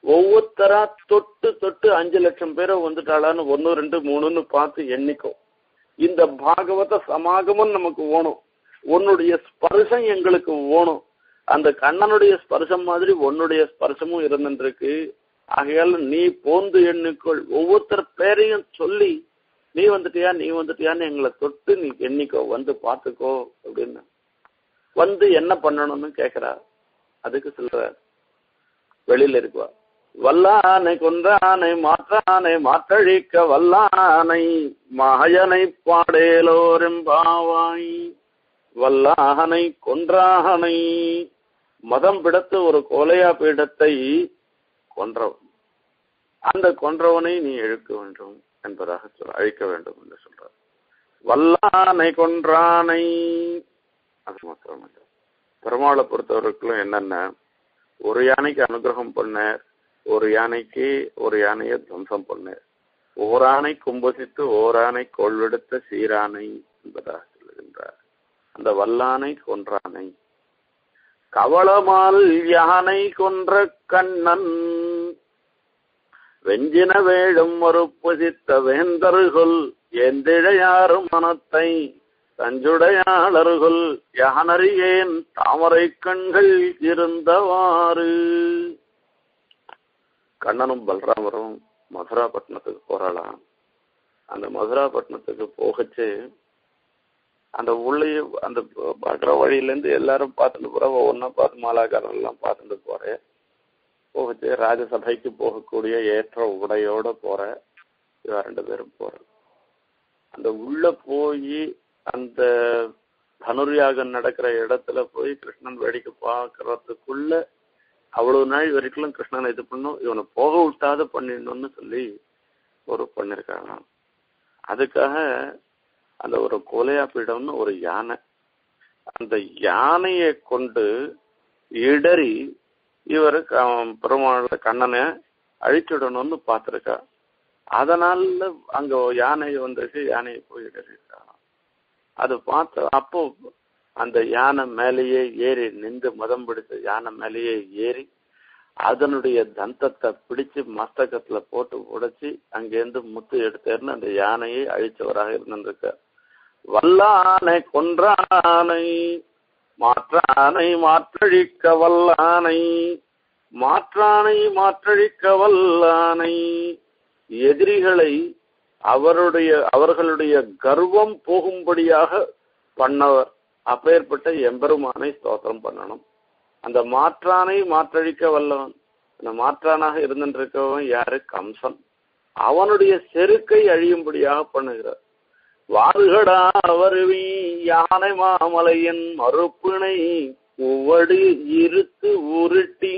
ஒவ்வொருத்தரா தொட்டு தொட்டு அஞ்சு லட்சம் பேரை வந்துட்டாளான்னு ஒன்னு ரெண்டு மூணுன்னு பார்த்து எண்ணிக்கும் இந்த பாகவத சமாகமும் நமக்கு ஓணும் உன்னுடைய ஸ்பர்சம் எங்களுக்கு ஓணும் அந்த கண்ணனுடைய ஸ்பர்சம் மாதிரி உன்னுடைய ஸ்பர்சமும் இருந்துருக்கு ஆகையால நீ போந்து எண்ணிக்கொள் ஒவ்வொருத்தர் பேரையும் சொல்லி நீ வந்துட்டியா நீ வந்துட்டியான்னு எங்களை தொட்டு நீ எண்ணிக்கோ வந்து பார்த்துக்கோ அப்படின்னு வந்து என்ன பண்ணணும்னு கேக்குறா அதுக்கு சொல்ற வெளியில இருக்குவா வல்லானை கொன்றானை மாற்றானை மாற்றழிக்க வல்லானை மாயனை பாடேலோரெம்பாவாய் வல்லானை கொன்றானை மதம் பிடத்து ஒரு கோலையா பீடத்தை கொன்றவன் அந்த கொன்றவனை நீ இழுக்க வேண்டும் என்பதாக சொல்ற அழிக்க வேண்டும் என்று சொல்றார் வல்லானை கொன்றானை அது மாத்திரமல்ல பெருமாளை பொறுத்தவரைக்கும் என்னென்ன ஒரு யானைக்கு அனுகிரகம் பண்ண ஒரு யானைக்கு ஒரு யானையை துவம்சம் பண்ண ஓரானை கும்பசித்து ஓரானை கொள்வெடுத்த சீரானை என்பதாக சொல்லுகின்றார் அந்த வல்லானை கொன்றானை கவளமால் யானை கொன்ற கண்ணன் வெஞ்சின வேழும் மறுப்புசித்த வேந்தருகொல் எந்திழையாறும் மனத்தை தஞ்சுடையாளர்கள் யானறியேன் தாமரை கண்கள் இருந்தவாறு கண்ணனும் பலராமரும் மதுராப்பட்டினத்துக்கு போறாளாம் அந்த மதுராப்பட்டினத்துக்கு போகச்சு அந்த உள்ளே அந்த வர்ற வழியிலேருந்து எல்லாரும் பார்த்துட்டு போற ஒவ்வொன்றா பார்த்து மாலாக்காரன் எல்லாம் பார்த்துட்டு போறேன் போகச்சு ராஜசபைக்கு போகக்கூடிய ஏற்ற உடையோட போற இவ ரெண்டு பேரும் போற அந்த உள்ள போய் அந்த தனுர்யாகம் நடக்கிற இடத்துல போய் கிருஷ்ணன் வேடிக்கை பார்க்கறதுக்குள்ள அவ்வளவு நாள் வரைக்கும் கிருஷ்ணனை இது பண்ணும் இவனை போக விட்டாத பண்ணிடணும்னு சொல்லி ஒரு பண்ணிருக்காங்க அதுக்காக அந்த ஒரு கோலையா பீடம்னு ஒரு யானை அந்த யானையை கொண்டு இடறி இவர் பெருமாள் கண்ணனை அழிச்சுடணும்னு பார்த்துருக்கா அதனால அங்க யானை வந்திருக்கு யானையை போய் இடறிருக்காங்க அது பார்த்த அப்போ அந்த யானை மேலேயே ஏறி நின்று மதம் பிடிச்ச யானை மேலேயே ஏறி அதனுடைய தந்தத்தை பிடிச்சு மஸ்தகத்துல போட்டு உடைச்சி அங்கேருந்து முத்து எடுத்தேர்னு அந்த யானையை அழிச்சவராக இருந்திருக்க வல்லானை கொன்றானை மாற்றானை மாற்றழிக்க வல்லானை மாற்றானை மாற்றழிக்க வல்லானை எதிரிகளை அவருடைய அவர்களுடைய கர்வம் போகும்படியாக பண்ணவர் அப்பேற்பட்ட எம்பெருமானை ஸ்தோத்திரம் பண்ணணும் அந்த மாற்றானை மாற்றழிக்க வல்லவன் அந்த மாற்றானாக இருந்திருக்கவன் யாரு கம்சன் அவனுடைய செருக்கை அழியும்படியாக பண்ணுகிறார் வாருகடா வருவி யானை மாமலையின் மறுப்பினை உவடு இருத்து உருட்டி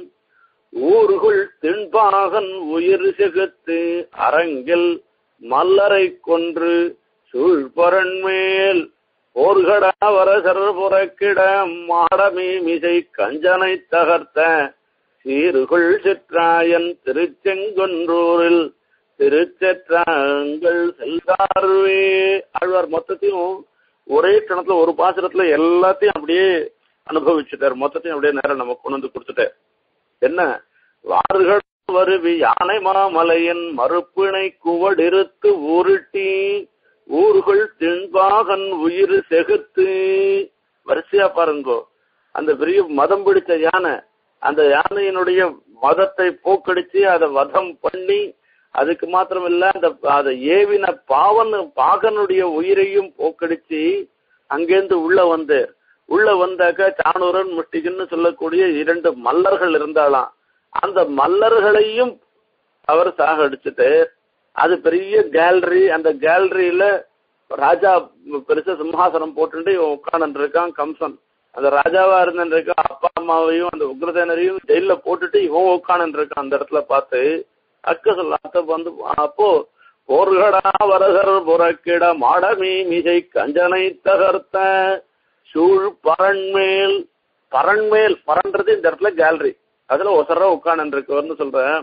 ஊருகுள் திண்பாகன் உயிர் செகுத்து அரங்கில் மல்லரை கொன்று சூழ்பரன் மேல் போர்கடா வரசர் புறக்கிட மாடமே மிசை கஞ்சனை தகர்த்த சீருகுள் சிற்றாயன் திருச்செங்கொன்றூரில் திருச்செற்றாங்கள் செல்கார்வே ஆழ்வார் மொத்தத்தையும் ஒரே கணத்துல ஒரு பாசுரத்துல எல்லாத்தையும் அப்படியே அனுபவிச்சுட்டார் மொத்தத்தையும் அப்படியே நேரம் நம்ம கொண்டு வந்து கொடுத்துட்டார் என்ன வார்கள் வருவி யானை மாமலையின் மறுப்பினை குவடிருத்து உருட்டி ஊர்கள் திண்பாகன் உயிர் செகுத்து வரிசையா பாருங்கோ அந்த பெரிய மதம் பிடிச்ச யானை அந்த யானையினுடைய மதத்தை போக்கடிச்சு அதை வதம் பண்ணி அதுக்கு மாத்திரம் இல்ல அந்த அதை ஏவின பாவன் பாகனுடைய உயிரையும் போக்கடிச்சு அங்கேருந்து உள்ள வந்து உள்ள வந்தாக்க சாணூரன் முஷ்டிகன்னு சொல்லக்கூடிய இரண்டு மல்லர்கள் இருந்தாலாம் அந்த மல்லர்களையும் அவர் சாகடிச்சுட்டு அது பெரிய கேலரி அந்த கேலரியில ராஜா பெருசா சிம்ஹாசனம் போட்டுட்டு இவன் உட்கார்ந்து இருக்கான் கம்சன் அந்த ராஜாவா இருந்திருக்கான் அப்பா அம்மாவையும் அந்த உக்ரதேனரையும் ஜெயில போட்டுட்டு இவன் உட்கார்ந்து இருக்கான் அந்த இடத்துல பார்த்து அக்க சொல்லாத்த வந்து அப்போ போர்கடா வரகர் புறக்கிட மாடமீ மிசை கஞ்சனை தகர்த்த சூழ் பரண்மேல் பரண்மேல் பரன்றது இந்த இடத்துல கேலரி அதுல ஒசர உட்கார்ந்து இருக்கவர்னு சொல்றேன்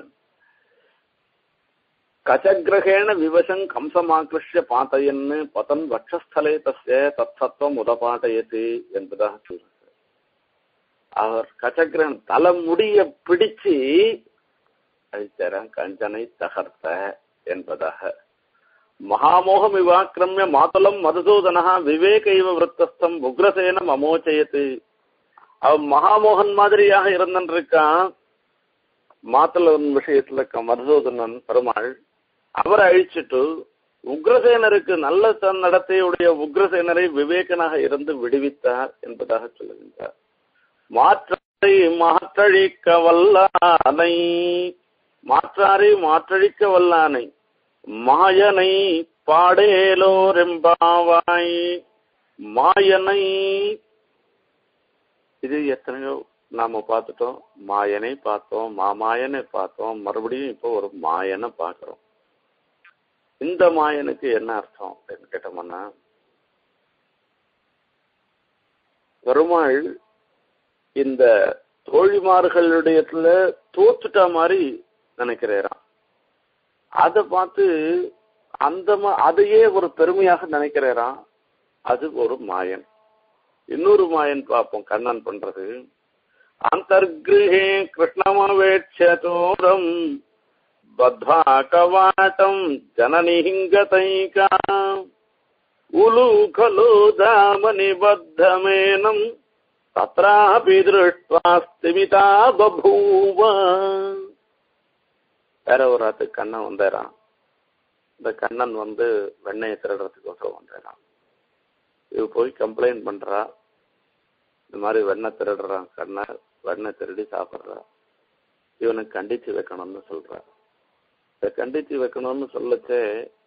கச்சகிரகேண விவசம் கம்சமாக்கிருஷ்ய பாத்தையன்னு பதன் வட்சஸ்தலே தஸ்ய தத்தத்துவம் உதபாட்டயத்து என்பதாக சொல்றார் அவர் கச்சகிரகன் தலைமுடிய பிடிச்சு அழித்தரன் கஞ்சனை தகர்த்த என்பதாக மகாமோகம் இவாக்கிரமிய மாதுளம் மதுசூதனா விவேக இவ விரத்தஸ்தம் உக்ரசேனம் அமோச்சயத்து அவன் மகாமோகன் மாதிரியாக இருந்திருக்கான் மாத்தலன் விஷயத்துல க- மதுசூதனன் பெருமாள் அவரை அழிச்சிட்டு உக்ரசேனருக்கு நல்ல தன் நடத்தையுடைய உக்ரசேனரை விவேகனாக இருந்து விடுவித்தார் என்பதாக சொல்லுகின்றார் மாற்றை மாற்றழிக்க வல்லானை மாற்றாரை மாற்றழிக்க வல்லானை மாயனை பாடேலோரெம்பாவாய் மாயனை இது எத்தனையோ நாம பார்த்துட்டோம் மாயனை பார்த்தோம் மாமாயனை பார்த்தோம் மறுபடியும் இப்போ ஒரு மாயனை பார்க்கிறோம் இந்த மாயனுக்கு என்ன அர்த்தம் அப்படின்னு கேட்டோம்னா பெருமாள் இந்த தோழிமார்களுடையத்துல தோத்துட்ட மாதிரி நினைக்கிறாராம் அதை பார்த்து அந்த மா- அதையே ஒரு பெருமையாக நினைக்கிறாராம் அது ஒரு மாயன் இன்னொரு மாயன் பார்ப்போம் கண்ணன் பண்றது அந்தர்கிருஹே கிருஷ்ணமவேட்சதோரம் பத்வா கவாட்டம் ஜனனிஹிங்கதைகா உலு खलु दामनिबद्धमेनम् तत्रापि दृष्ट्वा स्तिमिता बभूव வேற ஒரு ஆத்து கண்ணன் வந்தாராம் இந்த கண்ணன் வந்து வெண்ணெயை திருடுறதுக்கோசரம் வந்தாராம் இவ போய் கம்ப்ளைண்ட் பண்றா இந்த மாதிரி வெண்ணெய் திருடுறான் கண்ணை வெண்ணெய் திருடி சாப்பிட்றா இவனை கண்டிச்சு வைக்கணும்னு சொல்றா இதை கண்டிச்சு வைக்கணும்னு சொல்லச்சே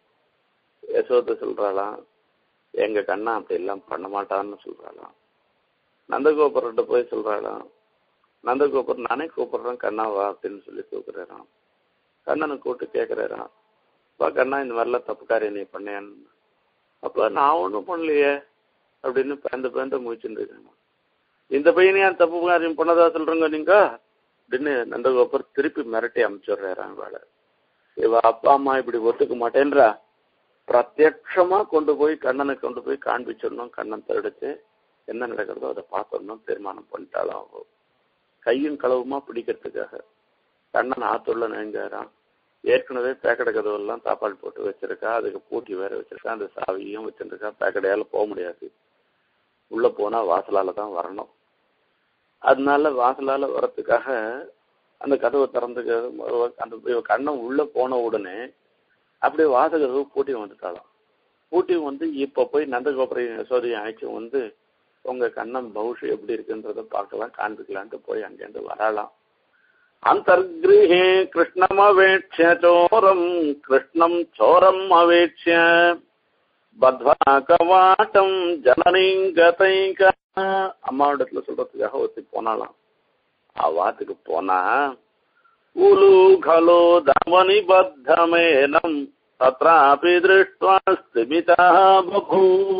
யசோதை சொல்றாளாம் எங்க கண்ணா அப்படி எல்லாம் பண்ண மாட்டான்னு சொல்றாளாம் நந்தகோபுரர்கிட்ட போய் சொல்றாளாம் நந்தகோபுரம் நானே கூப்பிடுறேன் கண்ணா வா அப்படின்னு சொல்லி கூப்பிடுறாராம் கண்ணனை கூப்பிட்டு கேட்குறாராம் வா கண்ணா இந்த மாதிரிலாம் தப்பு காரியம் நீ பண்ணேன்னு அப்போ நான் ஒன்றும் பண்ணலையே அப்படின்னு பேந்த பேந்த முயற்சிட்டு இருக்காங்க இந்த பையனை ஏன் தப்பு காரியம் பண்ணதா சொல்றீங்க நீங்க அப்படின்னு நந்தகோபுர் திருப்பி மிரட்டி அனுப்பிச்சுடுறாராம் வேலை இவ அப்பா அம்மா இப்படி ஒத்துக்க மாட்டேன்றா பிரத்யட்சமா கொண்டு போய் கண்ணனை கொண்டு போய் காண்பிச்சிடணும் கண்ணன் திருடிச்சு என்ன நடக்கிறதோ அதை பார்த்துடணும் தீர்மானம் பண்ணிட்டாலும் அவ. கையும் களவுமா பிடிக்கிறதுக்காக கண்ணன் ஆத்துள்ள நெஞ்சாராம் ஏற்கனவே பேக்கடை கதவெல்லாம் தாப்பால் போட்டு வச்சிருக்கா அதுக்கு பூட்டி வேற வச்சிருக்கா அந்த சாவியும் வச்சிருக்கா பேக்கடையால போக முடியாது உள்ள போனா வாசலால தான் வரணும் அதனால வாசலால வரத்துக்காக அந்த கதவை திறந்துக்க அந்த இவ கண்ணன் உள்ள போன உடனே அப்படியே வாசகதவு பூட்டி வந்துட்டாளாம் பூட்டி வந்து இப்ப போய் நந்தகோபுரையும் யசோதையும் அழைச்சி வந்து உங்க கண்ணன் பௌஷ் எப்படி இருக்குன்றத பார்க்கலாம் காண்பிக்கலான்ட்டு போய் அங்கேருந்து வராளாம் அந்தர்கிருஹே கிருஷ்ணமவேட்சிய சோரம் கிருஷ்ணம் சோரம் அவேட்சிய பத்வா கவாட்டம் ஜனனிங்கதைக அம்மாவிடத்துல சொல்றதுக்காக ஒத்தி போனாலாம் அவாத்துக்கு போனா உலு खलु दमनिबद्धमेनं तत्रापि दृष्ट्वा स्थिमिता बभूव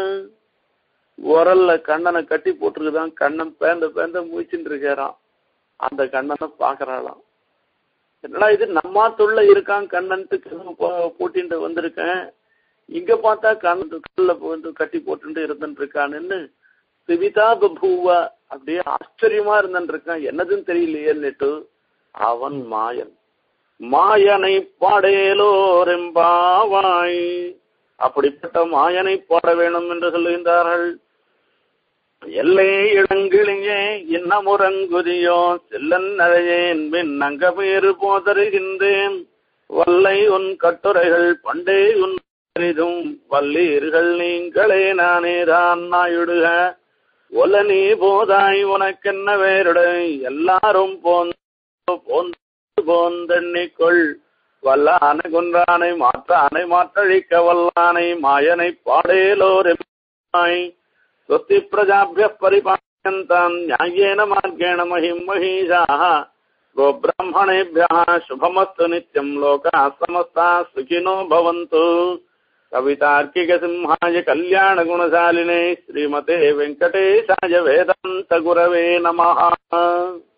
உரல்ல கண்ணனை கட்டி போட்டிருக்குதான் கண்ணன் பேந்த பேந்த முயற்சின்னு இருக்காராம் அந்த கண்ணனை பாக்குறாளாம் என்னடா இது நம்மாத்துள்ள இருக்கான் கண்ணன்ட்டு பூட்டிட்டு வந்திருக்கேன் இங்க பார்த்தா கண்ணுல வந்து கட்டி போட்டுட்டு இருந்துட்டு இருக்கான்னு சிவிதா பபூவா அப்படியே ஆச்சரியமா இருந்துட்டு இருக்கான் என்னதுன்னு தெரியலையேன்னுட்டு அவன் மாயன் மாயனை பாடேலோரெம்பாவாய் அப்படிப்பட்ட மாயனை பாட வேண்டும் என்று சொல்லுகின்றார்கள் எல்லே இளங்கிளியே இன்னமுறங்குதியோ செல்லன் அழையேன் பின் அங்க பேரு போதருகின்றேன் வல்லை உன் கட்டுரைகள் பண்டே உன் பெரிதும் வல்லீர்கள் நீங்களே நானே தான் நாயுடுக ஒல நீ போதாய் உனக்கென்ன வேருடை எல்லாரும் போந்து போந்து போந்தெண்ணிக்கொள் வல்லானை குன்றானை மாற்றானை மாற்றழிக்க வல்லானை மாயனை பாடேலோரெம்மாய் स्वस्ति प्रजाभ्यः परिपालयन्ताम् न्याय्येन मार्गेण महिम् महिषाः गोब्राह्मणेभ्यः शुभमस्तु नित्यम् लोकाः समस्ताः सुखिनो भवन्तु कवितार्किकसिंहाय कल्याणगुणशालिने श्रीमते वेङ्कटेशाय वेदान्तगुरवे नमः